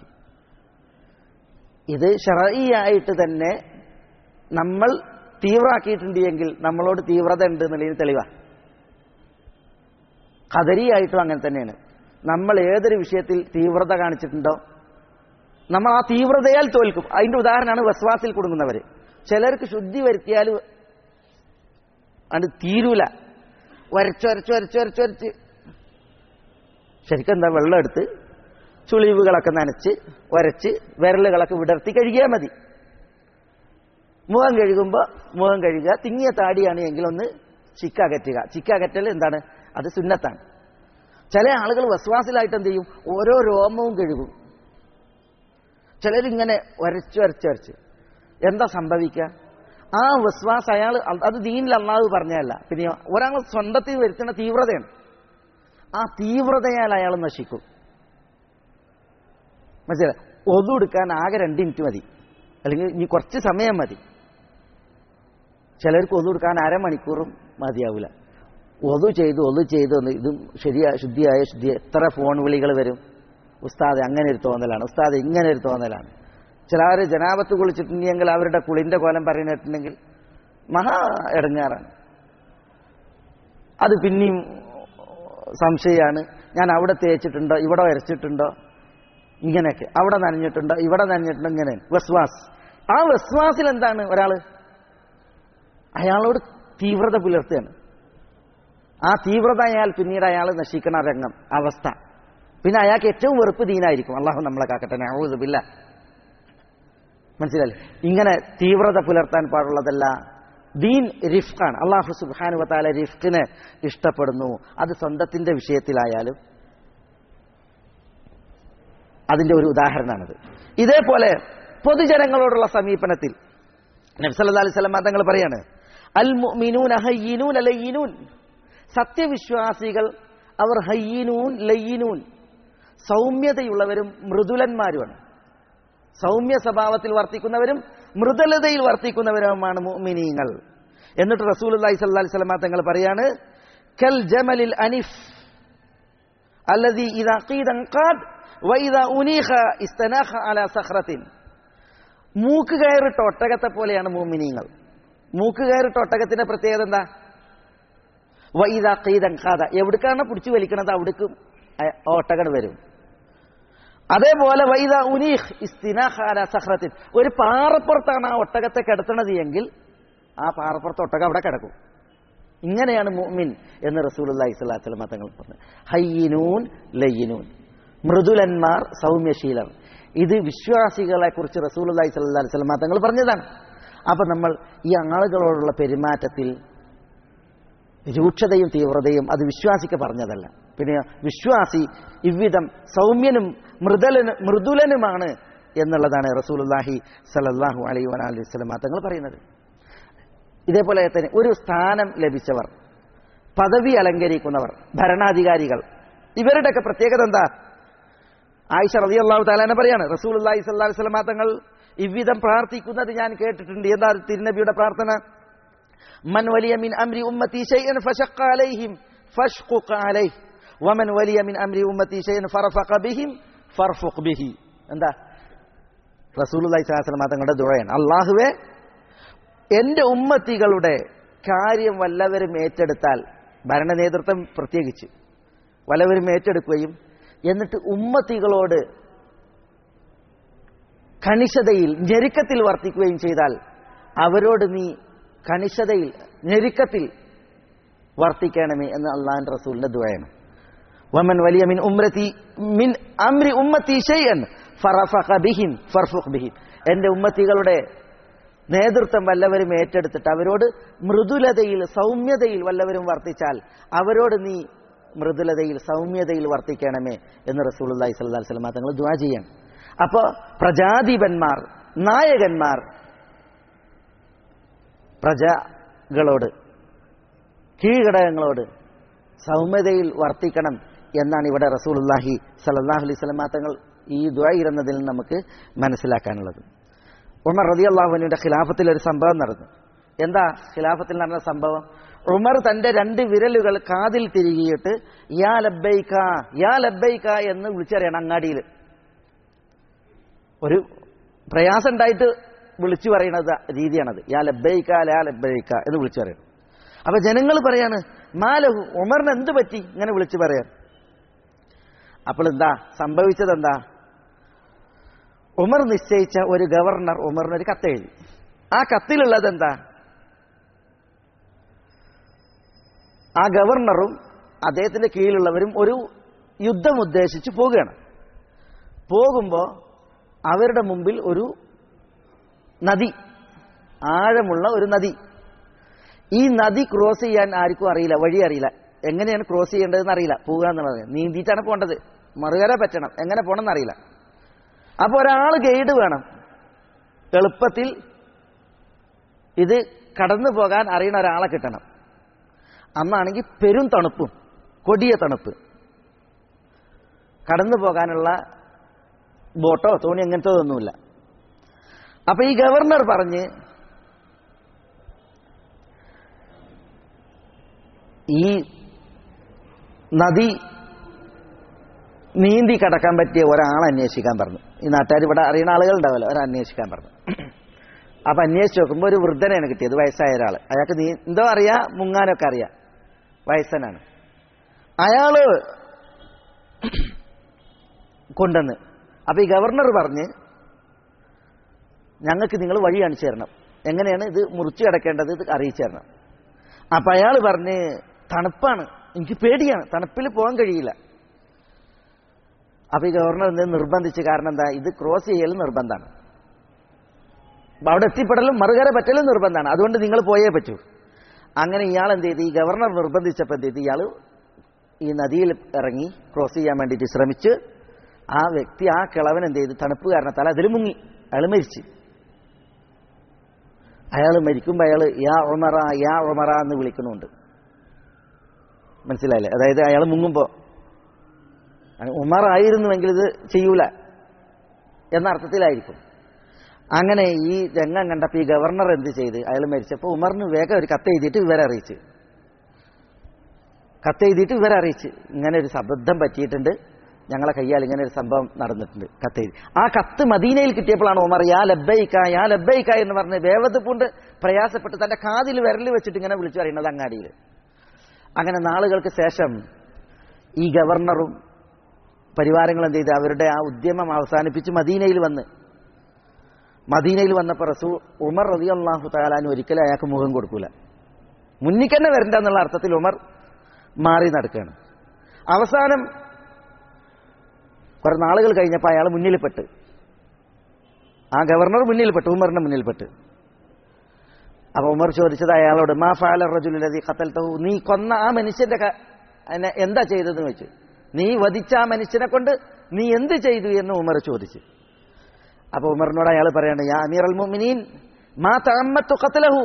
ഇത് ഷറയിയായിട്ട് തന്നെ നമ്മൾ തീവ്രാക്കിയിട്ടുണ്ട് എങ്കിൽ നമ്മളോട് തീവ്രത ഉണ്ട് എന്നുള്ളതിന് തെളിവാ കദരിയായിട്ടും അങ്ങനെ തന്നെയാണ് നമ്മൾ ഏതൊരു വിഷയത്തിൽ തീവ്രത കാണിച്ചിട്ടുണ്ടോ നമ്മൾ ആ തീവ്രതയാൽ തോൽക്കും അതിന്റെ ഉദാഹരണമാണ് വസ്വാസിൽ കുടുങ്ങുന്നവര് ചിലർക്ക് ശുദ്ധി വരുത്തിയാൽ അത് തീരൂല വരച്ച് വരച്ച് വരച്ച് വരച്ച് വരച്ച് ശരിക്കും എന്താ വെള്ളം എടുത്ത് ചുളിവുകളൊക്കെ നനച്ച് വരച്ച് വിരലുകളൊക്കെ വിടർത്തി കഴുകിയാൽ മതി മുഖം കഴുകുമ്പോൾ മുഖം കഴുകുക തിങ്ങിയ താടിയാണ് എങ്കിൽ ഒന്ന് ചിക്ക അകറ്റുക ചിക്ക അകറ്റൽ എന്താണ് അത് സുന്നത്താണ് ചില ആളുകൾ വസ്വാസിലായിട്ട് എന്ത് ചെയ്യും ഓരോ രോമവും കഴുകും ചിലരിങ്ങനെ വരച്ച് വരച്ച് വരച്ച് എന്താ സംഭവിക്കുക ആ വസ്വാസ് അയാൾ അത് ദീനിൽ അള്ളാഹു പറഞ്ഞതല്ല പിന്നെ ഒരാൾ സ്വന്തത്തിൽ വരുത്തുന്ന തീവ്രതയാണ് ആ തീവ്രതയാൽ അയാൾ നശിക്കും മനസ്സിലായി ഒതു എടുക്കാൻ ആകെ രണ്ട് മിനിറ്റ് മതി അല്ലെങ്കിൽ ഇനി കുറച്ച് സമയം മതി ചിലർക്ക് ഒതു എടുക്കാൻ അരമണിക്കൂറും മതിയാവില്ല ഒതു ചെയ്തു ഒതു ചെയ്തു എന്ന് ഇതും ശരിയാ ശുദ്ധിയായ ശുദ്ധി എത്ര ഫോൺ വിളികൾ വരും ഉസ്താദ് അങ്ങനെ ഒരു തോന്നലാണ് ഉസ്താദ് ഇങ്ങനെ ഒരു തോന്നലാണ് ചിലർ ജനാപത്ത് കുളിച്ചിട്ടുണ്ടെങ്കിൽ അവരുടെ കുളിന്റെ കോലം പറയുന്നിട്ടുണ്ടെങ്കിൽ മഹാ ഇടങ്ങാറാണ് അത് പിന്നെയും സംശയമാണ് ഞാൻ അവിടെ തേച്ചിട്ടുണ്ടോ ഇവിടെ വരച്ചിട്ടുണ്ടോ ഇങ്ങനെയൊക്കെ അവിടെ നനഞ്ഞിട്ടുണ്ടോ ഇവിടെ നനഞ്ഞിട്ടുണ്ടോ ഇങ്ങനെ വസ്വാസ് ആ വസ്വാസിൽ എന്താണ് ഒരാള് അയാളോട് തീവ്രത പുലർത്തുകയാണ് ആ തീവ്രത അയാൾ പിന്നീട് അയാൾ നശിക്കണ രംഗം അവസ്ഥ പിന്നെ അയാൾക്ക് ഏറ്റവും വെറുപ്പ് ദീനായിരിക്കും അള്ളാഹു നമ്മളെ കാക്കട്ടെ നൗദുബില്ല മനസ്സിലായി ഇങ്ങനെ തീവ്രത പുലർത്താൻ പാടുള്ളതല്ല ദീൻ റിഫ്ഖാണ് അള്ളാഹു സുബാനുവത്താല റിഫ്ഖിനെ ഇഷ്ടപ്പെടുന്നു അത് സ്വന്തത്തിന്റെ വിഷയത്തിലായാലും അതിന്റെ ഒരു ഉദാഹരണമാണിത് ഇതേപോലെ പൊതുജനങ്ങളോടുള്ള സമീപനത്തിൽ നബ്സല്ലാ അലൈഹി സ്വലം തങ്ങൾ പറയാണ് അൽ മുഅ്മിനൂൻ ഹയ്യിനൂൻ അലയ്യിനൂൻ സത്യവിശ്വാസികൾ അവർ ഹയ്യിനൂൻ ലയ്യിനൂൻ സൗമ്യതയുള്ളവരും മൃദുലന്മാരുമാണ് സൗമ്യ സ്വഭാവത്തിൽ വർത്തിക്കുന്നവരും മൃദുലതയിൽ വർത്തിക്കുന്നവരുമാണ് മുഅ്മിനീങ്ങൾ എന്നിട്ട് റസൂൽ അള്ളാഹി സ്വല്ലല്ലാഹി അലൈഹി വസല്ലം തങ്ങൾ പറയാണ് കൽ ജമലിൽ അനിഫ് അല്ലദി ഇദാ ഖീദ ഖാദ് വൈദ ഉനീഖ ഇസ്തനാഖ അല സഖ്റത്തിൻ മൂക്ക് കയറിട്ട ഒട്ടകത്തെ പോലെയാണ് മൂമിനീങ്ങൾ മൂക്ക് കയറിട്ട ഒട്ടകത്തിന്റെ പ്രത്യേകത എന്താ വൈദ ഖീദൻ ഖാദ എവിടേക്കാണ് പിടിച്ചു വലിക്കണത് അവിടേക്ക് ഒട്ടകട് വരും അതേപോലെ വൈദ ഉനീഖ് ഇസ്തിനാഖ അല സഖ്റത്തിൻ ഒരു പാറപ്പുറത്താണ് ആ ഒട്ടകത്തെ കിടത്തണത് എങ്കിൽ ആ പാറപ്പുറത്ത് ഒട്ടകം അവിടെ കിടക്കും ഇങ്ങനെയാണ് മുഅ്മിൻ എന്ന് റസൂലുള്ളാഹി സ്വല്ലല്ലാഹി അലൈഹി വസല്ലം തങ്ങൾ പറഞ്ഞു ഹയ്യിനൂൻ ലയ്യിനൂൻ മൃദുലന്മാർ സൗമ്യശീലർ ഇത് വിശ്വാസികളെ കുറിച്ച് റസൂലുള്ളാഹി സ്വല്ലല്ലാഹി അലൈഹി വസല്ലം തങ്ങൾ പറഞ്ഞതാണ് അപ്പൊ നമ്മൾ ഈ ആളുകളോടുള്ള പെരുമാറ്റത്തിൽ രൂക്ഷതയും തീവ്രതയും അത് വിശ്വാസിക്ക് പറഞ്ഞതല്ല പിന്നെ വിശ്വാസി ഇவ்விധം സൗമ്യനും മൃദുലനും മൃദുലനുമാണ് എന്നുള്ളതാണ് റസൂലുള്ളാഹി സല്ലല്ലാഹു അലൈഹി വസല്ലം വസല്ലം തങ്ങൾ പറയുന്നത് ഇതേപോലെ തന്നെ ഒരു സ്ഥാനം ലഭിച്ചവർ പദവി അലങ്കരിക്കുന്നവർ ഭരണാധികാരികൾ ഇവരുടെയൊക്കെ പ്രത്യേകത എന്താ ആയിഷ റളിയല്ലാഹു തആല പറയാണ് റസൂലുള്ളാഹി സ്വല്ലല്ലാഹി അലൈഹി വസല്ലം തങ്ങൾ ഇவ்விധം പ്രാർത്ഥിക്കുന്നത് ഞാൻ കേട്ടിട്ടുണ്ട് എന്താ തിരുനബിയുടെ പ്രാർത്ഥന മൻ വലിയ മിൻ അംരി ഉമ്മത്തി ഷൈഅൻ ഫശഖ അലൈഹിം ഫഷ്ഖുഖ അലൈഹി വമൻ വലിയ മിൻ അംരി ഉമ്മത്തി ഷൈഅൻ ഫറഫഖ ബിഹിം ഫർഫുഖ് ബിഹി എന്താ റസൂലുള്ളാഹി സ്വല്ലല്ലാഹി അലൈഹി വസല്ലം തങ്ങളുടെ ദുആയാണ് അല്ലാഹുവേ എന്റെ ഉമ്മത്തികളുടെ കാര്യം വല്ലവരും ഏറ്റെടുത്താൽ ഭരണ നേതൃത്വം പ്രത്യേകിച്ച് വല്ലവരും ഏറ്റെടുക്കുകയും എന്നിട്ട് ഉമ്മത്തികളോട് കണിശതയിൽ ഞെരുക്കത്തിൽ വർത്തിക്കുകയും ചെയ്താൽ അവരോട് നീ കണിശതയിൽ ഞെരുക്കത്തിൽ വർത്തിക്കണമേ എന്ന് അള്ളാഹൻ റസൂലിന്റെ ദുആയാണ് വമൻ വലിയ മിൻ ഉമ്രത്തി മിൻ അംരി ഉമ്മത്തി ഷൈഅൻ ഫറഫഖ ബിഹിം ഫർഫുഖ് ബിഹിം എന്റെ ഉമ്മത്തികളുടെ നേതൃത്വം വല്ലവരും ഏറ്റെടുത്തിട്ട് അവരോട് മൃദുലതയിൽ സൗമ്യതയിൽ വല്ലവരും വർത്തിച്ചാൽ അവരോട് നീ മൃദുലതയിൽ സൗമ്യതയിൽ വർത്തിക്കണമേ എന്ന് റസൂലുള്ളാഹി സ്വല്ലല്ലാഹി അലൈഹി വസല്ലം തങ്ങൾ ദുആ ചെയ്യാണ് അപ്പോ പ്രജാധിപന്മാർ നായകന്മാർ പ്രജകളോട് കീഴ്ഘടകങ്ങളോട് സൗമ്യതയിൽ വർത്തിക്കണം എന്നാണ് ഇവിടെ റസൂലുല്ലാഹി സലല്ലാഹു അലൈഹി സ്വലമാ തങ്ങൾ ഈ ദ്വൈരുന്നതിൽ നിന്ന് നമുക്ക് മനസ്സിലാക്കാനുള്ളത് ഉമർ റതി അള്ളാഹുവിന്റെ ഖിലാഫത്തിൽ ഒരു സംഭവം നടന്നു എന്താ ഖിലാഫത്തിൽ നടന്ന സംഭവം ഉമർ തന്റെ രണ്ട് വിരലുകൾ കാതിൽ തിരികിയിട്ട് യാ ലബ്ബൈക്ക യാ ലബ്ബൈക്ക എന്ന് വിളിച്ചറിയണം അങ്ങാടിയിൽ ഒരു പ്രയാസം ഉണ്ടായിട്ട് വിളിച്ചു പറയുന്നത് രീതിയാണത് യാ ലബ്ബൈക്ക ലാ ലബ്ബൈക്ക എന്ന് വിളിച്ചു പറയണം അപ്പൊ ജനങ്ങൾ പറയാണ് മാലഹു ഉമറിന് എന്ത് പറ്റി ഇങ്ങനെ വിളിച്ചു പറയാൻ അപ്പോൾ എന്താ സംഭവിച്ചത് എന്താ ഉമർ നിശ്ചയിച്ച ഒരു ഗവർണർ ഉമറിന് ഒരു കത്തെഴുതി ആ കത്തിലുള്ളത് എന്താ ആ ഗവർണറും അദ്ദേഹത്തിന്റെ കീഴിലുള്ളവരും ഒരു യുദ്ധം ഉദ്ദേശിച്ച് പോവുകയാണ് പോകുമ്പോൾ അവരുടെ മുമ്പിൽ ഒരു നദി ആഴമുള്ള ഒരു നദി ഈ നദി ക്രോസ് ചെയ്യാൻ ആർക്കും അറിയില്ല വഴി അറിയില്ല എങ്ങനെയാണ് ക്രോസ് ചെയ്യേണ്ടതെന്ന് അറിയില്ല പോവുക എന്നുള്ളത് നീന്തിയിട്ടാണ് പോകേണ്ടത് മറുകര പറ്റണം എങ്ങനെ പോകണമെന്ന് അറിയില്ല അപ്പൊ ഒരാൾ ഗൈഡ് വേണം എളുപ്പത്തിൽ ഇത് കടന്നു പോകാൻ അറിയുന്ന ഒരാളെ കിട്ടണം അന്നാണെങ്കിൽ പെരും തണുപ്പും കൊടിയ തണുപ്പ് കടന്നു പോകാനുള്ള ബോട്ടോ തോണി അങ്ങനത്തെ ഒന്നുമില്ല അപ്പൊ ഈ ഗവർണർ പറഞ്ഞ് ഈ നദി നീന്തി കടക്കാൻ പറ്റിയ ഒരാളെ അന്വേഷിക്കാൻ പറഞ്ഞു ഈ നാട്ടുകാർ ഇവിടെ അറിയുന്ന ആളുകൾ ഉണ്ടാവല്ലോ ഒരാൾ അന്വേഷിക്കാൻ പറഞ്ഞു അപ്പൊ അന്വേഷിച്ച് നോക്കുമ്പോൾ ഒരു വൃദ്ധനാണ് കിട്ടിയത് വയസ്സായ ഒരാൾ അയാൾക്ക് നീ എന്തോ അറിയാ മുങ്ങാനൊക്കെ അറിയാം വയസ്സനാണ് അയാള് കൊണ്ടുവന്ന് അപ്പൊ ഈ ഗവർണർ പറഞ്ഞ് ഞങ്ങൾക്ക് നിങ്ങൾ വഴി കാണിച്ചു തരണം എങ്ങനെയാണ് ഇത് മുറിച്ചു കിടക്കേണ്ടത് ഇത് അറിയിച്ചു തരണം അപ്പൊ അയാൾ പറഞ്ഞ് തണുപ്പാണ് എനിക്ക് പേടിയാണ് തണുപ്പിൽ പോകാൻ കഴിയില്ല അപ്പൊ ഈ ഗവർണർ എന്ത് നിർബന്ധിച്ച് കാരണം എന്താ ഇത് ക്രോസ് ചെയ്യലും നിർബന്ധമാണ് അപ്പൊ അവിടെ എത്തിപ്പെടലും മറുകര പറ്റലും നിർബന്ധമാണ് അതുകൊണ്ട് നിങ്ങൾ പോയേ പറ്റൂ അങ്ങനെ ഇയാൾ എന്ത് ചെയ്തു ഈ ഗവർണർ നിർബന്ധിച്ചപ്പോൾ എന്ത് ചെയ്തു ഇയാൾ ഈ നദിയിൽ ഇറങ്ങി ക്രോസ് ചെയ്യാൻ വേണ്ടിയിട്ട് ശ്രമിച്ച് ആ വ്യക്തി ആ കിളവൻ എന്ത് ചെയ്തു തണുപ്പ് കാരണത്താൽ അതിൽ മുങ്ങി അയാൾ മരിച്ചു അയാൾ മരിക്കുമ്പോൾ അയാൾ യാ ഒമറ യാ ഒമറ എന്ന് വിളിക്കുന്നുണ്ട് മനസ്സിലായില്ലേ അതായത് അയാൾ മുങ്ങുമ്പോൾ ഉമർ ആയിരുന്നുവെങ്കിൽ ഇത് ചെയ്യൂല എന്ന അർത്ഥത്തിലായിരിക്കും അങ്ങനെ ഈ രംഗം കണ്ടപ്പോൾ ഈ ഗവർണർ എന്ത് ചെയ്ത് അയാൾ മരിച്ചപ്പോൾ ഉമറിന് വേഗം ഒരു കത്ത് എഴുതിയിട്ട് വിവരം അറിയിച്ച് കത്ത് എഴുതിയിട്ട് വിവരം അറിയിച്ച് ഇങ്ങനെ ഒരു ശബ്ദം പറ്റിയിട്ടുണ്ട് ഞങ്ങളെ കയ്യാൽ ഇങ്ങനെ ഒരു സംഭവം നടന്നിട്ടുണ്ട് കത്ത് എഴുതി ആ കത്ത് മദീനയിൽ കിട്ടിയപ്പോഴാണ് ഉമർ യാ ലബ്ബൈക്ക യാ ലബ്ബൈക്ക എന്ന് പറഞ്ഞ് വേവത്ത് പൂണ്ട് പ്രയാസപ്പെട്ട് തന്റെ കാതിൽ വിരൽ വെച്ചിട്ട് ഇങ്ങനെ വിളിച്ചു പറയുന്നത് അങ്ങാടിയിൽ അങ്ങനെ നാളുകൾക്ക് ശേഷം ഈ ഗവർണറും പരിവാരങ്ങൾ എന്ത് ചെയ്ത് അവരുടെ ആ ഉദ്യമം അവസാനിപ്പിച്ച് മദീനയിൽ വന്ന് മദീനയിൽ വന്നപ്പോൾ റസൂ ഉമർ റതി അള്ളാഹു താലാനും ഒരിക്കലും അയാൾക്ക് മുഖം കൊടുക്കൂല മുന്നിൽ തന്നെ വരണ്ട എന്നുള്ള അർത്ഥത്തിൽ ഉമർ മാറി നടക്കുകയാണ് അവസാനം കുറെ നാളുകൾ കഴിഞ്ഞപ്പോൾ അയാൾ മുന്നിൽപ്പെട്ട് ആ ഗവർണർ മുന്നിൽപ്പെട്ടു ഉമറിന്റെ മുന്നിൽപ്പെട്ട് അപ്പൊ ഉമർ ചോദിച്ചത് അയാളോട് മാ ഫാല റജുലതി ഖത്തൽ തഹു നീ കൊന്ന ആ മനുഷ്യന്റെ ക- എന്നെ എന്താ ചെയ്തതെന്ന് വെച്ചു നീ വധിച്ച ആ മനുഷ്യനെ കൊണ്ട് നീ എന്ത് ചെയ്തു എന്ന് ഉമർ ചോദിച്ചു അപ്പൊ ഉമറിനോട് അയാൾ പറയാണ് യാ അമീർ അൽ മുഅ്മിനീൻ മാ തഅമ്മത്തു ഖത്ലഹു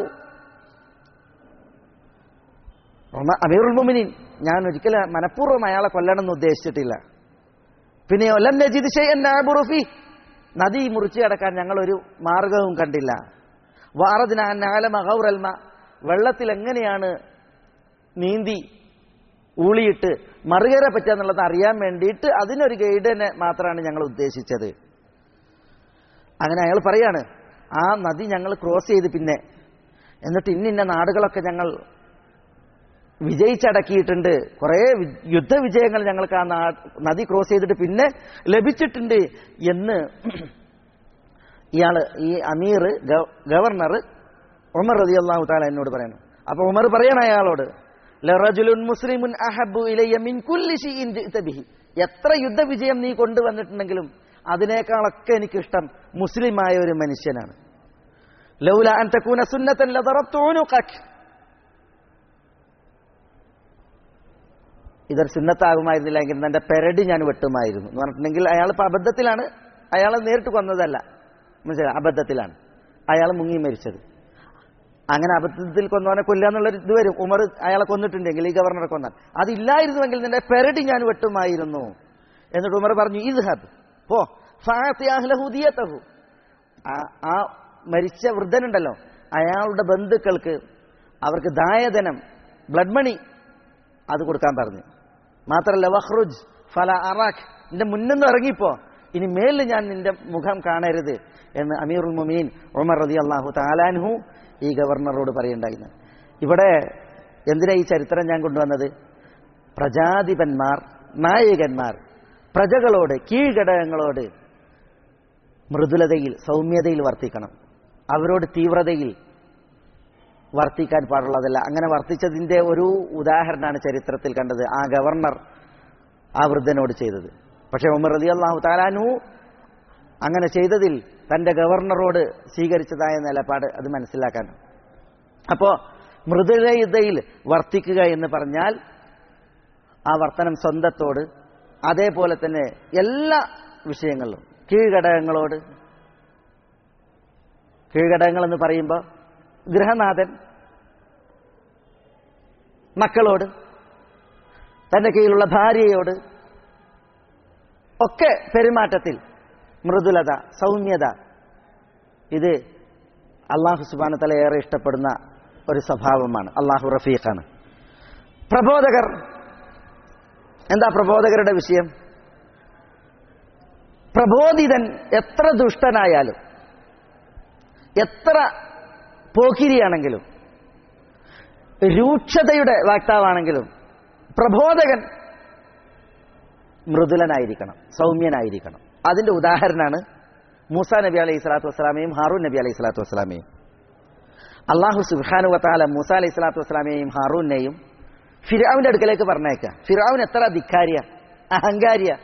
ഉമ- അമീറുൽ മുഅ്മിനീൻ ഞാൻ ഒരിക്കലും മനഃപൂർവ്വം അയാളെ കൊല്ലണം എന്ന് ഉദ്ദേശിച്ചിട്ടില്ല പിന്നെയോ ലം നജിദ് ഷൈഅൻ നഅബുറു ഫീ നദി മുറിച്ചു കടക്കാൻ ഞങ്ങൾ ഒരു മാർഗവും കണ്ടില്ല വാറദിന അന്നാലമ ഗൗറൽമ വെള്ളത്തിൽ എങ്ങനെയാണ് നീന്തി ഊളിയിട്ട് മറുകര പറ്റുക എന്നുള്ളത് അറിയാൻ വേണ്ടിയിട്ട് അതിനൊരു ഗൈഡിനെ മാത്രമാണ് ഞങ്ങൾ ഉദ്ദേശിച്ചത് അങ്ങനെ അയാൾ പറയാണ് ആ നദി ഞങ്ങൾ ക്രോസ് ചെയ്ത് പിന്നെ എന്നിട്ട് ഇന്നിന്ന നാടുകളൊക്കെ ഞങ്ങൾ വിജയിച്ചടക്കിയിട്ടുണ്ട് കുറേ വി- യുദ്ധവിജയങ്ങൾ ഞങ്ങൾക്ക് ആ നാ- നദി ക്രോസ് ചെയ്തിട്ട് പിന്നെ ലഭിച്ചിട്ടുണ്ട് എന്ന് ഇയാള് ഈ അമീർ ഗവ- ഗവർണർ ഉമർ റതി അള്ളാഹു താല എന്നോട് പറയണം അപ്പൊ ഉമർ പറയണ അയാളോട് ലറജുലുൻ മുസ്ലിമുൻ അഹബ്ബു ഇലയ്യ മിൻ കുല്ലി ഷൈഇൻ ജിഅ്ത ബിഹി എത്ര യുദ്ധവിജയം നീ കൊണ്ടുവന്നിട്ടുണ്ടെങ്കിലും അതിനേക്കാളൊക്കെ എനിക്കിഷ്ടം മുസ്ലിമായ ഒരു മനുഷ്യനാണ് ലൗല അൻ തകൂന സുന്നത്തൻ ലദറബ്തു ഉനുഖക് ഇതൊരു സുന്നത്താകുമായിരുന്നില്ല എങ്കിൽ എന്റെ പെരടി ഞാൻ വെട്ടുമായിരുന്നു എന്ന് പറഞ്ഞിട്ടുണ്ടെങ്കിൽ അയാൾ ഇപ്പൊ അബദ്ധത്തിലാണ് അയാളെ നേരിട്ട് കൊന്നതല്ല മനസ്സിലായി അബദ്ധത്തിലാണ് അയാൾ മുങ്ങി മരിച്ചത് അങ്ങനെ അബദ്ധത്തിൽ കൊന്നവനെ കൊല്ലുക എന്നുള്ളൊരു ഇത് വരും ഉമർ അയാളെ കൊന്നിട്ടുണ്ടെങ്കിൽ ഈ ഗവർണറെ കൊന്നാൽ അതില്ലായിരുന്നുവെങ്കിൽ നിന്റെ പെരടി ഞാൻ വെട്ടുമായിരുന്നു എന്നിട്ട് ഉമർ പറഞ്ഞു ഇത് ഹബ് പോ ഫാഹുദിയത്തഹു ആ മരിച്ച വൃദ്ധനുണ്ടല്ലോ അയാളുടെ ബന്ധുക്കൾക്ക് അവർക്ക് ദായധനം ബ്ലഡ് മണി അത് കൊടുക്കാൻ പറഞ്ഞു മാത്രല്ല വഹ്റുജ് ഫല അറാഖ് നിന്റെ മുന്നിന്ന് ഇറങ്ങിപ്പോ ഇനി മേലിൽ ഞാൻ നിന്റെ മുഖം കാണരുത് എന്ന് അമീറുൽ മുമീൻ ഉമർ റതി അള്ളാഹു താലാൻഹു ഈ ഗവർണറോട് പറയുണ്ടായിരുന്നു ഇവിടെ എന്തിനാ ഈ ചരിത്രം ഞാൻ കൊണ്ടുവന്നത് പ്രജാധിപന്മാർ നായകന്മാർ പ്രജകളോട് കീഴ്ഘടകങ്ങളോട് മൃദുലതയിൽ സൗമ്യതയിൽ വർത്തിക്കണം അവരോട് തീവ്രതയിൽ വർത്തിക്കാൻ പാടുള്ളതല്ല അങ്ങനെ വർത്തിച്ചതിന്റെ ഒരു ഉദാഹരണമാണ് ചരിത്രത്തിൽ കണ്ടത് ആ ഗവർണർ ആ വൃദ്ധനോട് ചെയ്തത് പക്ഷെ ഉമർ അലി അള്ളാഹു താലാനു അങ്ങനെ ചെയ്തതിൽ തന്റെ ഗവർണറോട് സ്വീകരിച്ചതായ നിലപാട് അത് മനസ്സിലാക്കാൻ അപ്പോ മൃദുലതയിൽ വർത്തിക്കുക എന്ന് പറഞ്ഞാൽ ആ വർത്തനം സ്വന്തത്തോട് അതേപോലെ തന്നെ എല്ലാ വിഷയങ്ങളിലും കീഴ്ഘടകങ്ങളോട് കീഴ്ഘടകങ്ങൾ എന്ന് പറയുമ്പോൾ ഗൃഹനാഥൻ മക്കളോട് തന്റെ കീഴിലുള്ള ഭാര്യയോട് ഒക്കെ പെരുമാറ്റത്തിൽ മൃദുലത സൗമ്യത ഇത് അള്ളാഹു സുബാന തല ഏറെ ഇഷ്ടപ്പെടുന്ന ഒരു സ്വഭാവമാണ് അള്ളാഹു റഫീഖാണ് പ്രബോധകർ എന്താ പ്രബോധകരുടെ വിഷയം പ്രബോധിതൻ എത്ര ദുഷ്ടനായാലും എത്ര പോക്കിരിയാണെങ്കിലും രൂക്ഷതയുടെ വാക്താവാണെങ്കിലും പ്രബോധകൻ മൃദുലനായിരിക്കണം സൗമ്യനായിരിക്കണം അതിന്റെ ഉദാഹരണമാണ് മൂസ നബി അലൈഹി സ്വലാത്തു വസ്സലാമയും ഹാറൂൻ നബി അലൈഹി സ്വലാത്തു വസ്സലാമയും അള്ളാഹു സുബാനു വത്താല മൂസ അലൈഹി സ്വലാത്തു വസ്സലാമയെയും ഹാറൂനെയും ഫിറാവിന്റെ അടുക്കലേക്ക് പറഞ്ഞേക്ക ഫിറാവിൻ എത്ര ധിക്കാരിയ അഹങ്കാരിയ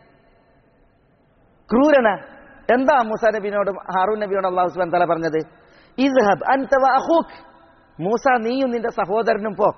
ക്രൂരന എന്താ മൂസ നബിനോടും ഹാറൂൻ നബിയോട് അള്ളാഹു സുബാൻ തല പറഞ്ഞത് ഇസ്ഹബ് അൻത വ അഖൂഖ് മൂസ നീയും നിന്റെ സഹോദരനും പോ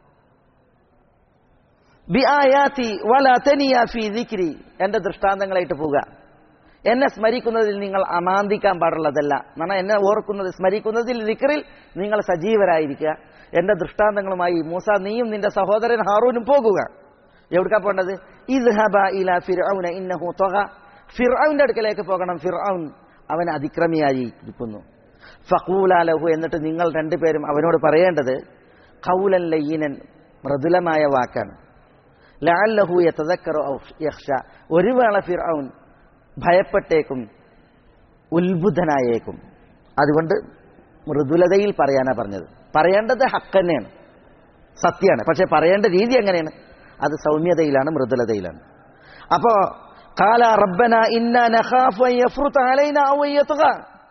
ബിആയാതി വലാ തനിയ ഫീ ദിക്രി എന്റെ ദൃഷ്ടാന്തങ്ങളായിട്ട് പോവുക എന്നെ സ്മരിക്കുന്നതിൽ നിങ്ങൾ അമാന്തിക്കാൻ പാടുള്ളതല്ല എന്നാണ് എന്നെ ഓർക്കുന്നത് സ്മരിക്കുന്നതിൽ ദിക്റിൽ നിങ്ങൾ സജീവരായിരിക്കുക എന്റെ ദൃഷ്ടാന്തങ്ങളുമായി മൂസ നീയും നിന്റെ സഹോദരൻ ഹാറൂനും പോകുക എവിടുക്കാ പോകേണ്ടത് ഇദ്ഹബ ഇല ഫിർഔന ഇന്നഹു ത്വഗ ഫിർഔന്റെ അടുക്കലേക്ക് പോകണം ഫിർഔൻ അവൻ അതിക്രമിയായി ഇരിക്കുന്നു ഫഖൂലാലഹു എന്നിട്ട് നിങ്ങൾ രണ്ടുപേരും അവനോട് പറയേണ്ടത് ഖൗലൻ ലയ്യനൻ മൃദുലമായ വാക്കാണ് ലാലഹു യതദക്കറു ഔ യഖ്ഷ ഒരു വേള ഫിർഔൻ ഭയപ്പെട്ടേക്കും ഉത്ബുദ്ധനായേക്കും അതുകൊണ്ട് മൃദുലതയിൽ പറയാനാ പറഞ്ഞത് പറയേണ്ടത് ഹക്ക് തന്നെയാണ് സത്യമാണ് പക്ഷെ പറയേണ്ട രീതി എങ്ങനെയാണ് അത് സൗമ്യതയിലാണ് മൃദുലതയിലാണ് അപ്പോ കാല റബ്ബന ഇന്ന നഖാഫു അൻ യഫ്റുത അലൈന ഔ യത്ഗ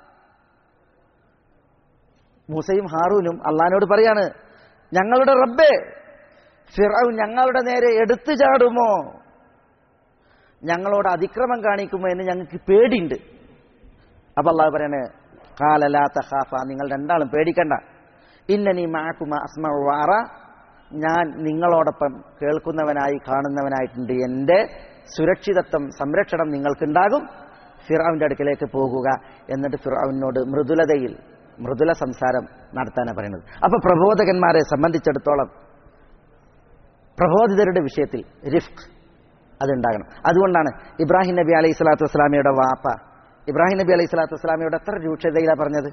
മൂസയും ഹാറൂനും അള്ളഹാനോട് പറയാണ് ഞങ്ങളുടെ റബ്ബേ ഫിറൌൻ ഞങ്ങളുടെ നേരെ എടുത്തു ചാടുമോ ഞങ്ങളോട് അതിക്രമം കാണിക്കുമോ എന്ന് ഞങ്ങൾക്ക് പേടിയുണ്ട് അപ്പൊ അള്ളാഹു പറയാണ് കാലലാ തഹാഫ നിങ്ങൾ രണ്ടാളും പേടിക്കണ്ട ഇന്നനി മാക്കുമ അസ്മ വാറ ഞാൻ നിങ്ങളോടൊപ്പം കേൾക്കുന്നവനായി കാണുന്നവനായിട്ടുണ്ട് എൻ്റെ സുരക്ഷിതത്വം സംരക്ഷണം നിങ്ങൾക്കുണ്ടാകും ഫിറാവിൻ്റെ അടുക്കലേക്ക് പോകുക എന്നിട്ട് ഫിറാവിനോട് മൃദുലതയിൽ മൃദുല സംസാരം നടത്താനാണ് പറയുന്നത് അപ്പൊ പ്രബോധകന്മാരെ സംബന്ധിച്ചിടത്തോളം പ്രബോധിതരുടെ വിഷയത്തിൽ റിഫ്ക് അതുണ്ടാകണം അതുകൊണ്ടാണ് ഇബ്രാഹിം നബി അലൈഹി സ്വലാത്തു വസ്സലാമിയുടെ വാപ്പ ഇബ്രാഹിം നബി അലൈഹി സ്വലാത്തു വസ്സലാമിയുടെ എത്ര രൂക്ഷതയിലാണ് പറഞ്ഞത്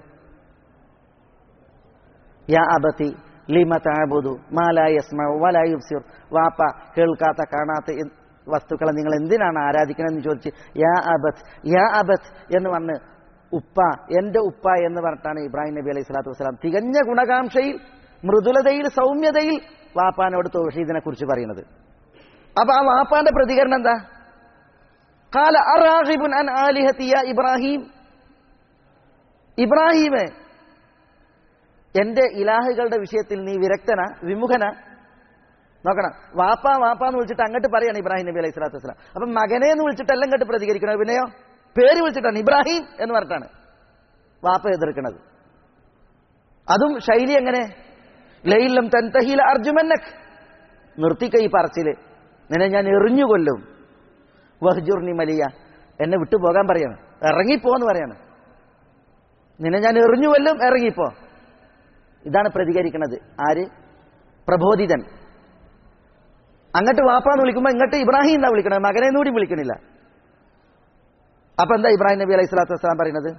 യാ അബത്തി ലിമ താബുദു മാലാ യസ്മഉ വലാ യുബ്സിർ വാപ്പ കേൾക്കാത്ത കാണാത്ത എ- വസ്തുക്കളെ നിങ്ങൾ എന്തിനാണ് ആരാധിക്കണമെന്ന് ചോദിച്ച് യാ അബത്ത് യാ അബത്ത് എന്ന് പറഞ്ഞ് ഉപ്പ എന്റെ ഉപ്പ എന്ന് പറഞ്ഞിട്ടാണ് ഇബ്രാഹിം നബി അലൈഹി സ്വലാത്തു വസ്സലാം തികഞ്ഞ ഗുണകാംക്ഷയിൽ മൃദുലതയിൽ സൗമ്യതയിൽ വാപ്പാനോട് തൗഹീദിനെ കുറിച്ച് പറയുന്നത് അപ്പൊ ആ വാപ്പാന്റെ പ്രതികരണം എന്താ കാല അറാഹിബുൻ അൻ ആലിഹത്തിയ ഇബ്രാഹിം ഇബ്രാഹിമേ എന്റെ ഇലാഹുകളുടെ വിഷയത്തിൽ നീ വിരക്തന വിമുഖന നോക്കണം വാപ്പ വാപ്പ എന്ന് വിളിച്ചിട്ട് അങ്ങോട്ട് പറയാണ് ഇബ്രാഹിം നബി അലൈഹി സ്വലാത്തു വസ്സലാം അപ്പൊ മകനെ എന്ന് വിളിച്ചിട്ട് എല്ലാം കേട്ട് പ്രതികരിക്കണം പിന്നെയോ പേര് വിളിച്ചിട്ടാണ് ഇബ്രാഹിം എന്ന് പറഞ്ഞിട്ടാണ് വാപ്പ എതിർക്കുന്നത് അതും ശൈലി എങ്ങനെ ലൈലം തൻതഹീല അർജുമന്നക് നിർത്തിക്ക ഈ പറച്ചില് നിന്നെ ഞാൻ എറിഞ്ഞു കൊല്ലും വഹ്ജുർനി മലിയ എന്നെ വിട്ടു പോകാൻ പറയാണ് ഇറങ്ങിപ്പോന്ന് പറയാണ് നിന്നെ ഞാൻ എറിഞ്ഞുവല്ലും ഇറങ്ങിപ്പോ ഇതാണ് പ്രതികരിക്കുന്നത് ആര് പ്രബോധിതൻ അങ്ങോട്ട് വാപ്പാന്ന് വിളിക്കുമ്പോൾ ഇങ്ങോട്ട് ഇബ്രാഹിം എന്നാ വിളിക്കണത് മകനെ കൂടി വിളിക്കണില്ല അപ്പൊ എന്താ ഇബ്രാഹിം നബി അലൈഹി സ്വലാത്തു വസ്സലാം പറയുന്നത്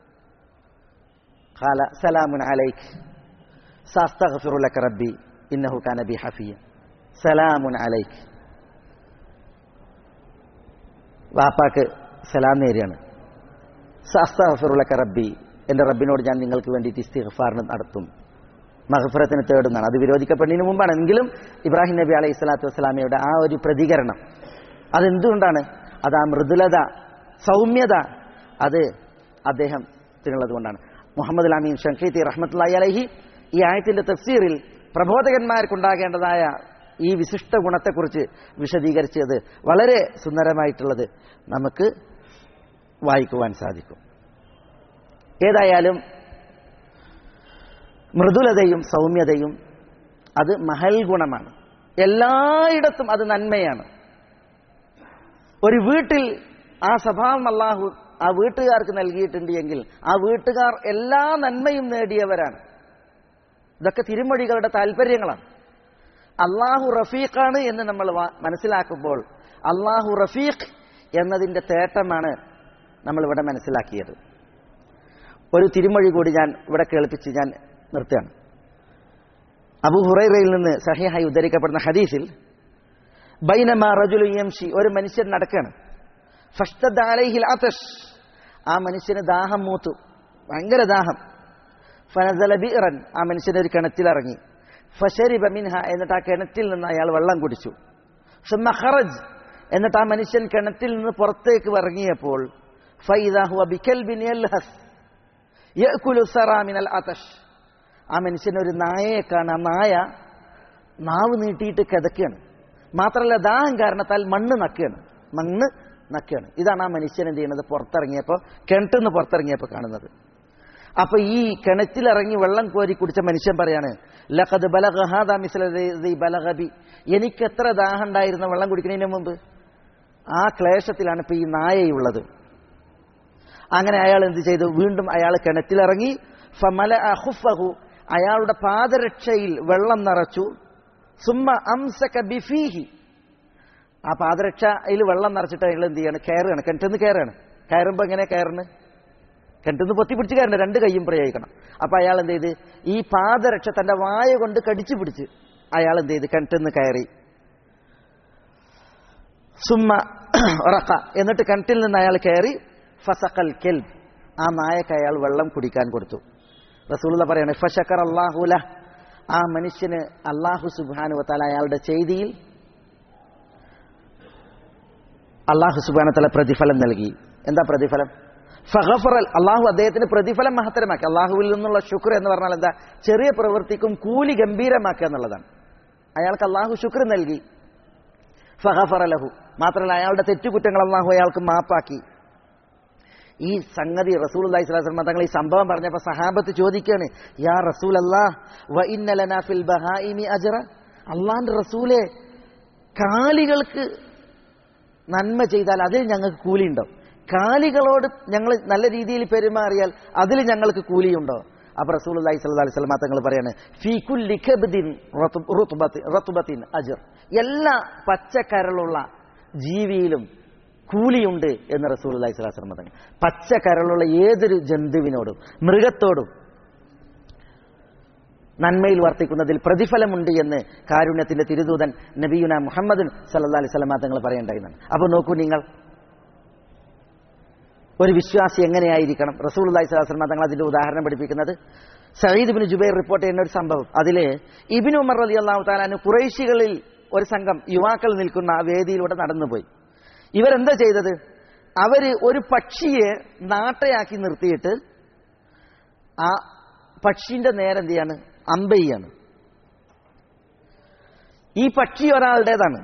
ഖാല സലാമുൻ അലൈക്ക് സാസ്തഗ്ഫിറു ലക റബ്ബി ഇന്നഹു കാന ബി ഹഫിയ സലാമുൻ അലൈക്ക് വാപ്പാക്ക് സലാം നേരെയാണ് സാസ്തഗ്ഫിറു ലക റബ്ബി എന്റെ റബ്ബിനോട് ഞാൻ നിങ്ങൾക്ക് വേണ്ടിയിട്ട് ഇസ്തിഗ്ഫാറിന് നടത്തും മഹഫറത്തിന് തേടുന്നതാണ് അത് വിരോധിക്കപ്പെടുന്നതിന് മുമ്പാണ് എങ്കിലും ഇബ്രാഹിം നബി അലൈഹി സ്വലാത്തു വസ്സലാമയുടെ ആ ഒരു പ്രതികരണം അതെന്തുകൊണ്ടാണ് അത് ആ മൃദുലത സൗമ്യത അത് അദ്ദേഹത്തിനുള്ളത് കൊണ്ടാണ് മുഹമ്മദ് അമീൻ ഷങ്കീത്തി റഹ്മത്തുള്ളി അലഹി ഈ ആയത്തിന്റെ തഫ്സീറിൽ പ്രബോധകന്മാർക്കുണ്ടാകേണ്ടതായ ഈ വിശിഷ്ട ഗുണത്തെക്കുറിച്ച് വിശദീകരിച്ചത് വളരെ സുന്ദരമായിട്ടുള്ളത് നമുക്ക് വായിക്കുവാൻ സാധിക്കും ഏതായാലും മൃദുലതയും സൗമ്യതയും അത് മഹൽ ഗുണമാണ് എല്ലായിടത്തും അത് നന്മയാണ് ഒരു വീട്ടിൽ ആ സ്വഭാവം അള്ളാഹു ആ വീട്ടുകാർക്ക് നൽകിയിട്ടുണ്ട് എങ്കിൽ ആ വീട്ടുകാർ എല്ലാ നന്മയും നേടിയവരാണ് ഇതൊക്കെ തിരുമൊഴികളുടെ താല്പര്യങ്ങളാണ് അള്ളാഹു റഫീഖാണ് എന്ന് നമ്മൾ മനസ്സിലാക്കുമ്പോൾ അള്ളാഹു റഫീഖ് എന്നതിൻ്റെ തേട്ടമാണ് നമ്മളിവിടെ മനസ്സിലാക്കിയത് ഒരു തിരുമൊഴി കൂടി ഞാൻ ഇവിടെ കേൾപ്പിച്ച് ഞാൻ നിർത്തുകയാണ് അബു ഹുറൈറയിൽ നിന്ന് സഹിഹായി ഉദ്ധരിക്കപ്പെടുന്ന ഹദീസിൽ ബൈനമാ റജുലു യംഷി ഒരു മനുഷ്യൻ നടക്കുകയാണ് ഫഷ്തദ് അലൈഹിൽ അതഷ് ആ മനുഷ്യന് ദാഹം മൂത്തു ഭയങ്കര ദാഹം ഫനസല ബിറൻ ആ മനുഷ്യൻ ഒരു കിണറ്റിലിറങ്ങി ഫഷരിബ മിൻഹ എന്നിട്ട് ആ കിണറ്റിൽ നിന്ന് അയാൾ വെള്ളം കുടിച്ചു സുമ്മ ഖറജ് എന്നിട്ട് ആ മനുഷ്യൻ കിണറ്റിൽ നിന്ന് പുറത്തേക്ക് ഇറങ്ങിയപ്പോൾ ഫൈദാഹുവ ബിക്കൽബിൻ യൽഹസ് യഅ്കുലു സറാ മിനൽ അതഷ് ആ മനുഷ്യൻ ഒരു നായയെ കാണാം നായ നാവ് നീട്ടിയിട്ട് കിതക്കുകയാണ് മാത്രമല്ല ദാഹം കാരണത്താൽ മണ്ണ് നക്കുകയാണ് മണ്ണ് നക്കുകയാണ് ഇതാണ് ആ മനുഷ്യൻ എന്ത് ചെയ്യുന്നത് പുറത്തിറങ്ങിയപ്പോൾ കിണറ്റിൽ നിന്ന് പുറത്തിറങ്ങിയപ്പോൾ കാണുന്നത് അപ്പൊ ഈ കിണറ്റിലിറങ്ങി വെള്ളം കോരി കുടിച്ച മനുഷ്യൻ പറയാണ് ലഖദ് ബലഗബി എനിക്ക് എത്ര ദാഹം ഉണ്ടായിരുന്ന വെള്ളം കുടിക്കുന്നതിന് മുമ്പ് ആ ക്ലേശത്തിലാണ് ഇപ്പൊ ഈ നായയുള്ളത് അങ്ങനെ അയാൾ എന്ത് ചെയ്തു വീണ്ടും അയാൾ കിണറ്റിലിറങ്ങി ഫമല അഹുഫഹു അയാളുടെ പാദരക്ഷയിൽ വെള്ളം നിറച്ചു സുമ്മ അംസക ബിഫീഹി ആ പാദരക്ഷയിൽ വെള്ളം നിറച്ചിട്ട് അയാൾ എന്ത് ചെയ്യാണ് കയറുകയാണ് കിണറ്റിന്ന് കയറുകയാണ് കയറുമ്പോൾ എങ്ങനെ കയറുന്നത് കിണറ്റിന്ന് പൊത്തി പിടിച്ച് കയറണം രണ്ട് കൈയും പ്രയോഗിക്കണം അപ്പൊ അയാൾ എന്ത് ചെയ്ത് ഈ പാദരക്ഷ തന്റെ വായ കൊണ്ട് കടിച്ചു പിടിച്ച് അയാൾ എന്ത് ചെയ്ത് കിണറ്റിന്ന് കയറി സുമ്മ ഉറക്ക എന്നിട്ട് കിണറ്റിൽ നിന്ന് അയാൾ കയറി ഫസഖൽ കെൽ ആ നായക്ക് അയാൾ വെള്ളം കുടിക്കാൻ കൊടുത്തു റസൂല പറയാണ് ഫഷക്കർ അള്ളാഹുല ആ മനുഷ്യന് അള്ളാഹു സുബാനു തല അയാളുടെ ചെയ്തിയിൽ അള്ളാഹു സുബാന തല പ്രതിഫലം നൽകി എന്താ പ്രതിഫലം ഫഹഫറൽ അള്ളാഹു അദ്ദേഹത്തിന് പ്രതിഫലം മഹത്തരമാക്കി അള്ളാഹുവിൽ നിന്നുള്ള ശുക്ർ എന്ന് പറഞ്ഞാൽ എന്താ ചെറിയ പ്രവൃത്തിക്കും കൂലി ഗംഭീരമാക്കുക എന്നുള്ളതാണ് അയാൾക്ക് അള്ളാഹു ശുക്ർ നൽകി ഫഹഫറലഹു മാത്രമല്ല അയാളുടെ തെറ്റുകുറ്റങ്ങൾ അള്ളാഹു അയാൾക്ക് മാപ്പാക്കി ഈ സംഗതി റസൂൽ അള്ളഹി സ്വലാസ്ലമ തങ്ങൾ ഈ സംഭവം പറഞ്ഞപ്പോൾ സഹാബത്ത് ചോദിക്കാണ് യാ റസൂൽ അള്ളാഹ് ബഹായിമി അജറ അള്ളാന്റെ റസൂലെ കാലികൾക്ക് നന്മ ചെയ്താൽ അതിൽ ഞങ്ങൾക്ക് കൂലിയുണ്ടോ കാലികളോട് ഞങ്ങൾ നല്ല രീതിയിൽ പെരുമാറിയാൽ അതിൽ ഞങ്ങൾക്ക് കൂലിയുണ്ടോ അപ്പൊ റസൂൽ അള്ളഹി സ്വല്ലാ അലൈഹി സ്വലമ തങ്ങൾ പറയാണ് ഫീകുല്ലി ഖബ്ദിൻ റത്തുബത്തിൻ അജർ എല്ലാ പച്ചക്കരളുള്ള ജീവിയിലും കൂലിയുണ്ട് എന്ന് റസൂൽ അള്ളഹി സ്വലാഹു വസ്ലമ തങ്ങൾ പച്ചക്കരളുള്ള ഏതൊരു ജന്തുവിനോടും മൃഗത്തോടും നന്മയിൽ വർത്തിക്കുന്നതിൽ പ്രതിഫലമുണ്ട് എന്ന് കാരുണ്യത്തിന്റെ തിരുദൂതൻ നബിയുന മുഹമ്മദ് സല്ലാ അലൈഹി സ്വലമ തങ്ങൾ പറയേണ്ടായിരുന്നാണ് അപ്പോൾ നോക്കൂ നിങ്ങൾ ഒരു വിശ്വാസി എങ്ങനെയായിരിക്കണം റസൂൽ അള്ളഹി സ്വലാസ്ലമ തങ്ങൾ അതിന്റെ ഉദാഹരണം പഠിപ്പിക്കുന്നത് സയ്യിദ് ബിൻ ജുബൈർ റിപ്പോർട്ട് ചെയ്യുന്ന ഒരു സംഭവം അതിൽ ഇബിൻ ഉമർ അലി അള്ളാഹു താലാന് കുറേശികളിൽ ഒരു സംഘം യുവാക്കൾ നിൽക്കുന്ന ആ വേദിയിലൂടെ നടന്നുപോയി ഇവരെന്താ ചെയ്തത് അവര് ഒരു പക്ഷിയെ നാട്ടയാക്കി നിർത്തിയിട്ട് ആ പക്ഷിന്റെ നേരെ എന്ത് ചെയ്യാണ് അമ്പയ്യാണ് ഈ പക്ഷി ഒരാളുടേതാണ്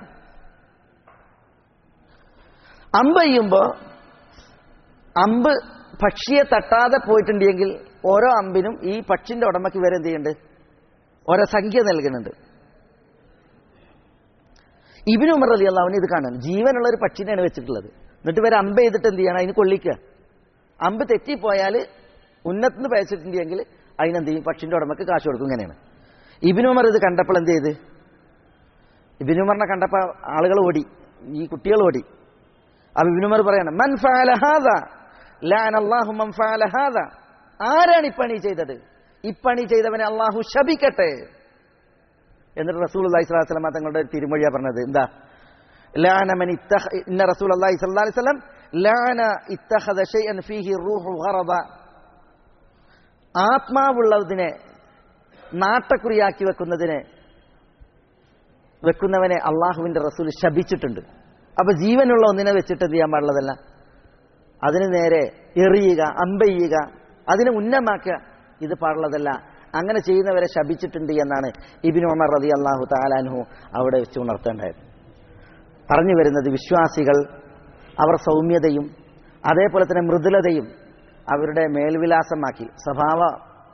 അമ്പയ്യുമ്പോ അമ്പ് പക്ഷിയെ തട്ടാതെ പോയിട്ടുണ്ടെങ്കിൽ ഓരോ അമ്പിനും ഈ പക്ഷിന്റെ ഉടമയ്ക്ക് വരെ എന്ത് ചെയ്യുന്നുണ്ട് ഓരോ സംഖ്യ നൽകുന്നുണ്ട് ഇബിന് ഉമർ അലി അള്ളാഹുവിന് ഇത് കാണാൻ ജീവനുള്ള ഒരു പക്ഷിനെയാണ് വെച്ചിട്ടുള്ളത് എന്നിട്ട് ഇവരെ അമ്പ് ചെയ്തിട്ട് എന്ത് ചെയ്യണം അതിന് കൊള്ളിക്കുക അമ്പ് തെറ്റിപ്പോയാൽ ഉന്നത്തിന് പയച്ചിട്ടുണ്ടെങ്കിൽ അതിനെന്ത് ചെയ്യും പക്ഷിന്റെ ഉടമക്ക് കാശ് കൊടുക്കും ഇങ്ങനെയാണ് ഇബിനുമർ ഇത് കണ്ടപ്പോൾ എന്ത് ചെയ്ത് ഇബിനുമറിനെ കണ്ടപ്പോൾ ആളുകൾ ഓടി ഈ കുട്ടികൾ ഓടി അപ്പൊ ഇബിനുമർ പറയണം മൻ ഫഅല ഹാദ ലഅന അല്ലാഹു മൻ ഫഅല ഹാദ ആരാണ് ഈ പണി ചെയ്തത് ഈ പണി ചെയ്തവനെ അള്ളാഹു ശപിക്കട്ടെ എന്നിട്ട് റസൂൽ അള്ളാഹി സ്വലാഹു വസ്ലമ തങ്ങളുടെ ഒരു തിരുമൊഴിയാ പറഞ്ഞത് എന്താ ലാന മൻ ഇത്തഖ ഇന്ന റസൂൽ അള്ളാഹി സ്വല്ലല്ലാഹി അലൈഹി വസല്ലം ലാന ഇത്തഖദ ഷൈഅൻ ഫീഹി റൂഹു ഗറദ ആത്മാവുള്ളതിനെ നാട്ടക്കുറിയാക്കി വെക്കുന്നതിനെ വെക്കുന്നവനെ അള്ളാഹുവിന്റെ റസൂൽ ശപിച്ചിട്ടുണ്ട് അപ്പൊ ജീവനുള്ള ഒന്നിനെ വെച്ചിട്ട് എന്ത് ചെയ്യാൻ പാടുള്ളതല്ല അതിന് നേരെ എറിയുക അമ്പെയ്യുക അതിനെ ഉന്നമാക്കുക ഇത് പാടുള്ളതല്ല അങ്ങനെ ചെയ്യുന്നവരെ ശപിച്ചിട്ടുണ്ട് എന്നാണ് ഇബിൻ ഉമർ റതി അള്ളാഹു താലാൻഹു അവിടെ വെച്ച് ഉണർത്തേണ്ടത് പറഞ്ഞു വരുന്നത് വിശ്വാസികൾ അവർ സൗമ്യതയും അതേപോലെ തന്നെ മൃദുലതയും അവരുടെ മേൽവിലാസമാക്കി സ്വഭാവ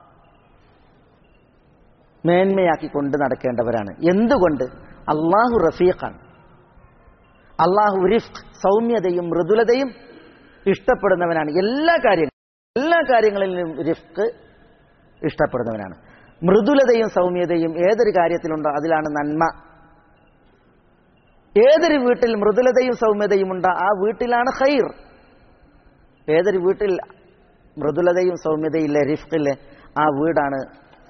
മേന്മയാക്കി കൊണ്ട് നടക്കേണ്ടവരാണ് എന്തുകൊണ്ട് അള്ളാഹു റഫീഖാണ് അള്ളാഹു റിഫ്ഖ് സൗമ്യതയും മൃദുലതയും ഇഷ്ടപ്പെടുന്നവനാണ് എല്ലാ കാര്യങ്ങളും എല്ലാ കാര്യങ്ങളിലും റിഫ്ക്ക് ഇഷ്ടപ്പെടുന്നവനാണ് മൃദുലതയും സൗമ്യതയും ഏതൊരു കാര്യത്തിലുണ്ടോ അതിലാണ് നന്മ ഏതൊരു വീട്ടിൽ മൃദുലതയും സൗമ്യതയും ഉണ്ടോ ആ വീട്ടിലാണ് ഖൈർ ഏതൊരു വീട്ടിൽ മൃദുലതയും സൗമ്യതയില്ലേ റിഫ്ക്കില്ലേ ആ വീടാണ്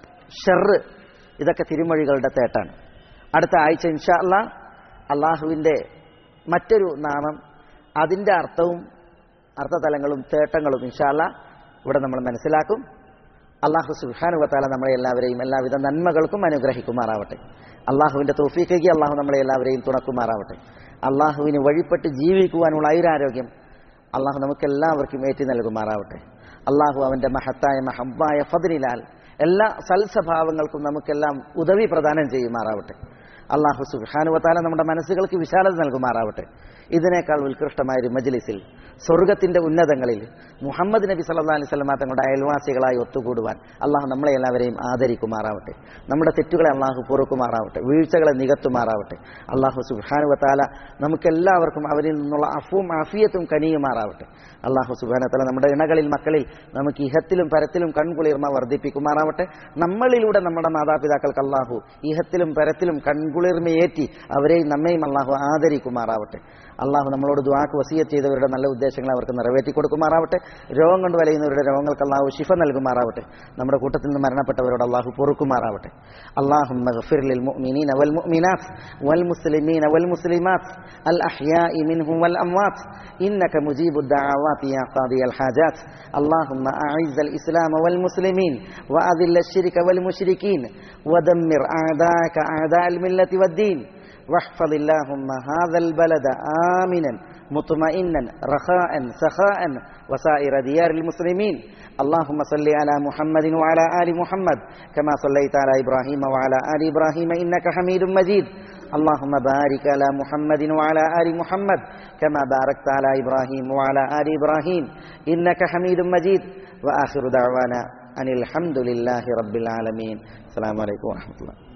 ഷെറ് ഇതൊക്കെ തിരുമൊഴികളുടെ തേട്ടാണ് അടുത്ത ആഴ്ച ഇൻഷാ അല്ലാ അള്ളാഹുവിൻ്റെ മറ്റൊരു നാമം അതിൻ്റെ അർത്ഥവും അർത്ഥതലങ്ങളും തേട്ടങ്ങളും ഇൻഷാല്ല ഇവിടെ നമ്മൾ മനസ്സിലാക്കും അള്ളാഹു സുഹാനുവത്താല നമ്മളെ എല്ലാവരെയും എല്ലാവിധ നന്മകൾക്കും അനുഗ്രഹിക്കുമാറാവട്ടെ അള്ളാഹുവിന്റെ തോഫീക്കേക്ക് അള്ളാഹു നമ്മളെ എല്ലാവരെയും തുണക്കുമാറാവട്ടെ അള്ളാഹുവിന് വഴിപ്പെട്ട് ജീവിക്കുവാനുള്ള ഐരാരോഗ്യം അള്ളാഹു നമുക്ക് എല്ലാവർക്കും ഏറ്റി നൽകുമാറാവട്ടെ അള്ളാഹു അവന്റെ മഹത്തായ മഹബായ ഫതിനിലാൽ എല്ലാ സൽസ്വഭാവങ്ങൾക്കും നമുക്കെല്ലാം ഉദവി പ്രദാനം ചെയ്യുമാറാവട്ടെ അള്ളാഹു സുഹാനുവത്താല നമ്മുടെ മനസ്സുകൾക്ക് വിശാലത നൽകുമാറാവട്ടെ ഇതിനേക്കാൾ ഉത്കൃഷ്ടമായ ഒരു മജ്ലിസിൽ സ്വർഗത്തിന്റെ ഉന്നതങ്ങളിൽ മുഹമ്മദ് നബി സല്ലാ അലൈഹി സ്വലമ തങ്ങളുടെ അയൽവാസികളായി ഒത്തുകൂടുവാൻ അള്ളാഹു നമ്മളെ എല്ലാവരെയും ആദരിക്കുമാറാവട്ടെ നമ്മുടെ തെറ്റുകളെ അള്ളാഹു പൊറുക്കുമാറാവട്ടെ വീഴ്ചകളെ നികത്തുമാറാവട്ടെ അള്ളാഹു സുഹാനുവത്താല നമുക്കെല്ലാവർക്കും അവരിൽ നിന്നുള്ള അഫും അഫിയത്തും കനിയുമാറാവട്ടെ അള്ളാഹു സുബാനത്തല നമ്മുടെ ഇണകളിൽ മക്കളിൽ നമുക്ക് ഇഹത്തിലും പരത്തിലും കൺകുളിർമ വർദ്ധിപ്പിക്കുമാറാവട്ടെ നമ്മളിലൂടെ നമ്മുടെ മാതാപിതാക്കൾക്ക് അള്ളാഹു ഇഹത്തിലും പരത്തിലും കൺകുളിർമയേറ്റി അവരെയും നമ്മയും അള്ളാഹു ആദരിക്കുമാറാവട്ടെ അള്ളാഹു നമ്മളോട് ദ്വാക്ക് വസീയത്ത് ചെയ്തവരുടെ നല്ല ഉദ്ദേശങ്ങൾ അവർക്ക് നിറവേറ്റി കൊടുക്കുമാറാവട്ടെ രോഗം കൊണ്ട് വലയുന്നവരുടെ രോഗങ്ങൾക്ക് അള്ളാഹു ശിഫ നൽകുമാറാവട്ടെ നമ്മുടെ കൂട്ടത്തിൽ നിന്ന് മരണപ്പെട്ടവരോട് അള്ളാഹു പൊറുക്കുമാറാവട്ടെ അള്ളാഹു للمؤمنين والمؤمنات والمسلمين والمسلمات الأحياء منهم والأموات إنك مجيب الدعوات يا قاضي الحاجات اللهم أعز الإسلام والمسلمين وأذل الشرك والمشركين ودمر أعداءك أعداء الملة والدين واحفظ اللهم هذا البلد آمنا مطمئنا رخاء سخاء وسائر ديار المسلمين اللهم صل على محمد وعلى آل محمد كما صليت على إبراهيم وعلى آل إبراهيم إنك حميد مجيد اللهم بارك على محمد وعلى آل محمد كما باركت على إبراهيم وعلى آل إبراهيم إنك حميد مجيد وآخر دعوانا أن الحمد لله رب العالمين السلام عليكم ورحمة الله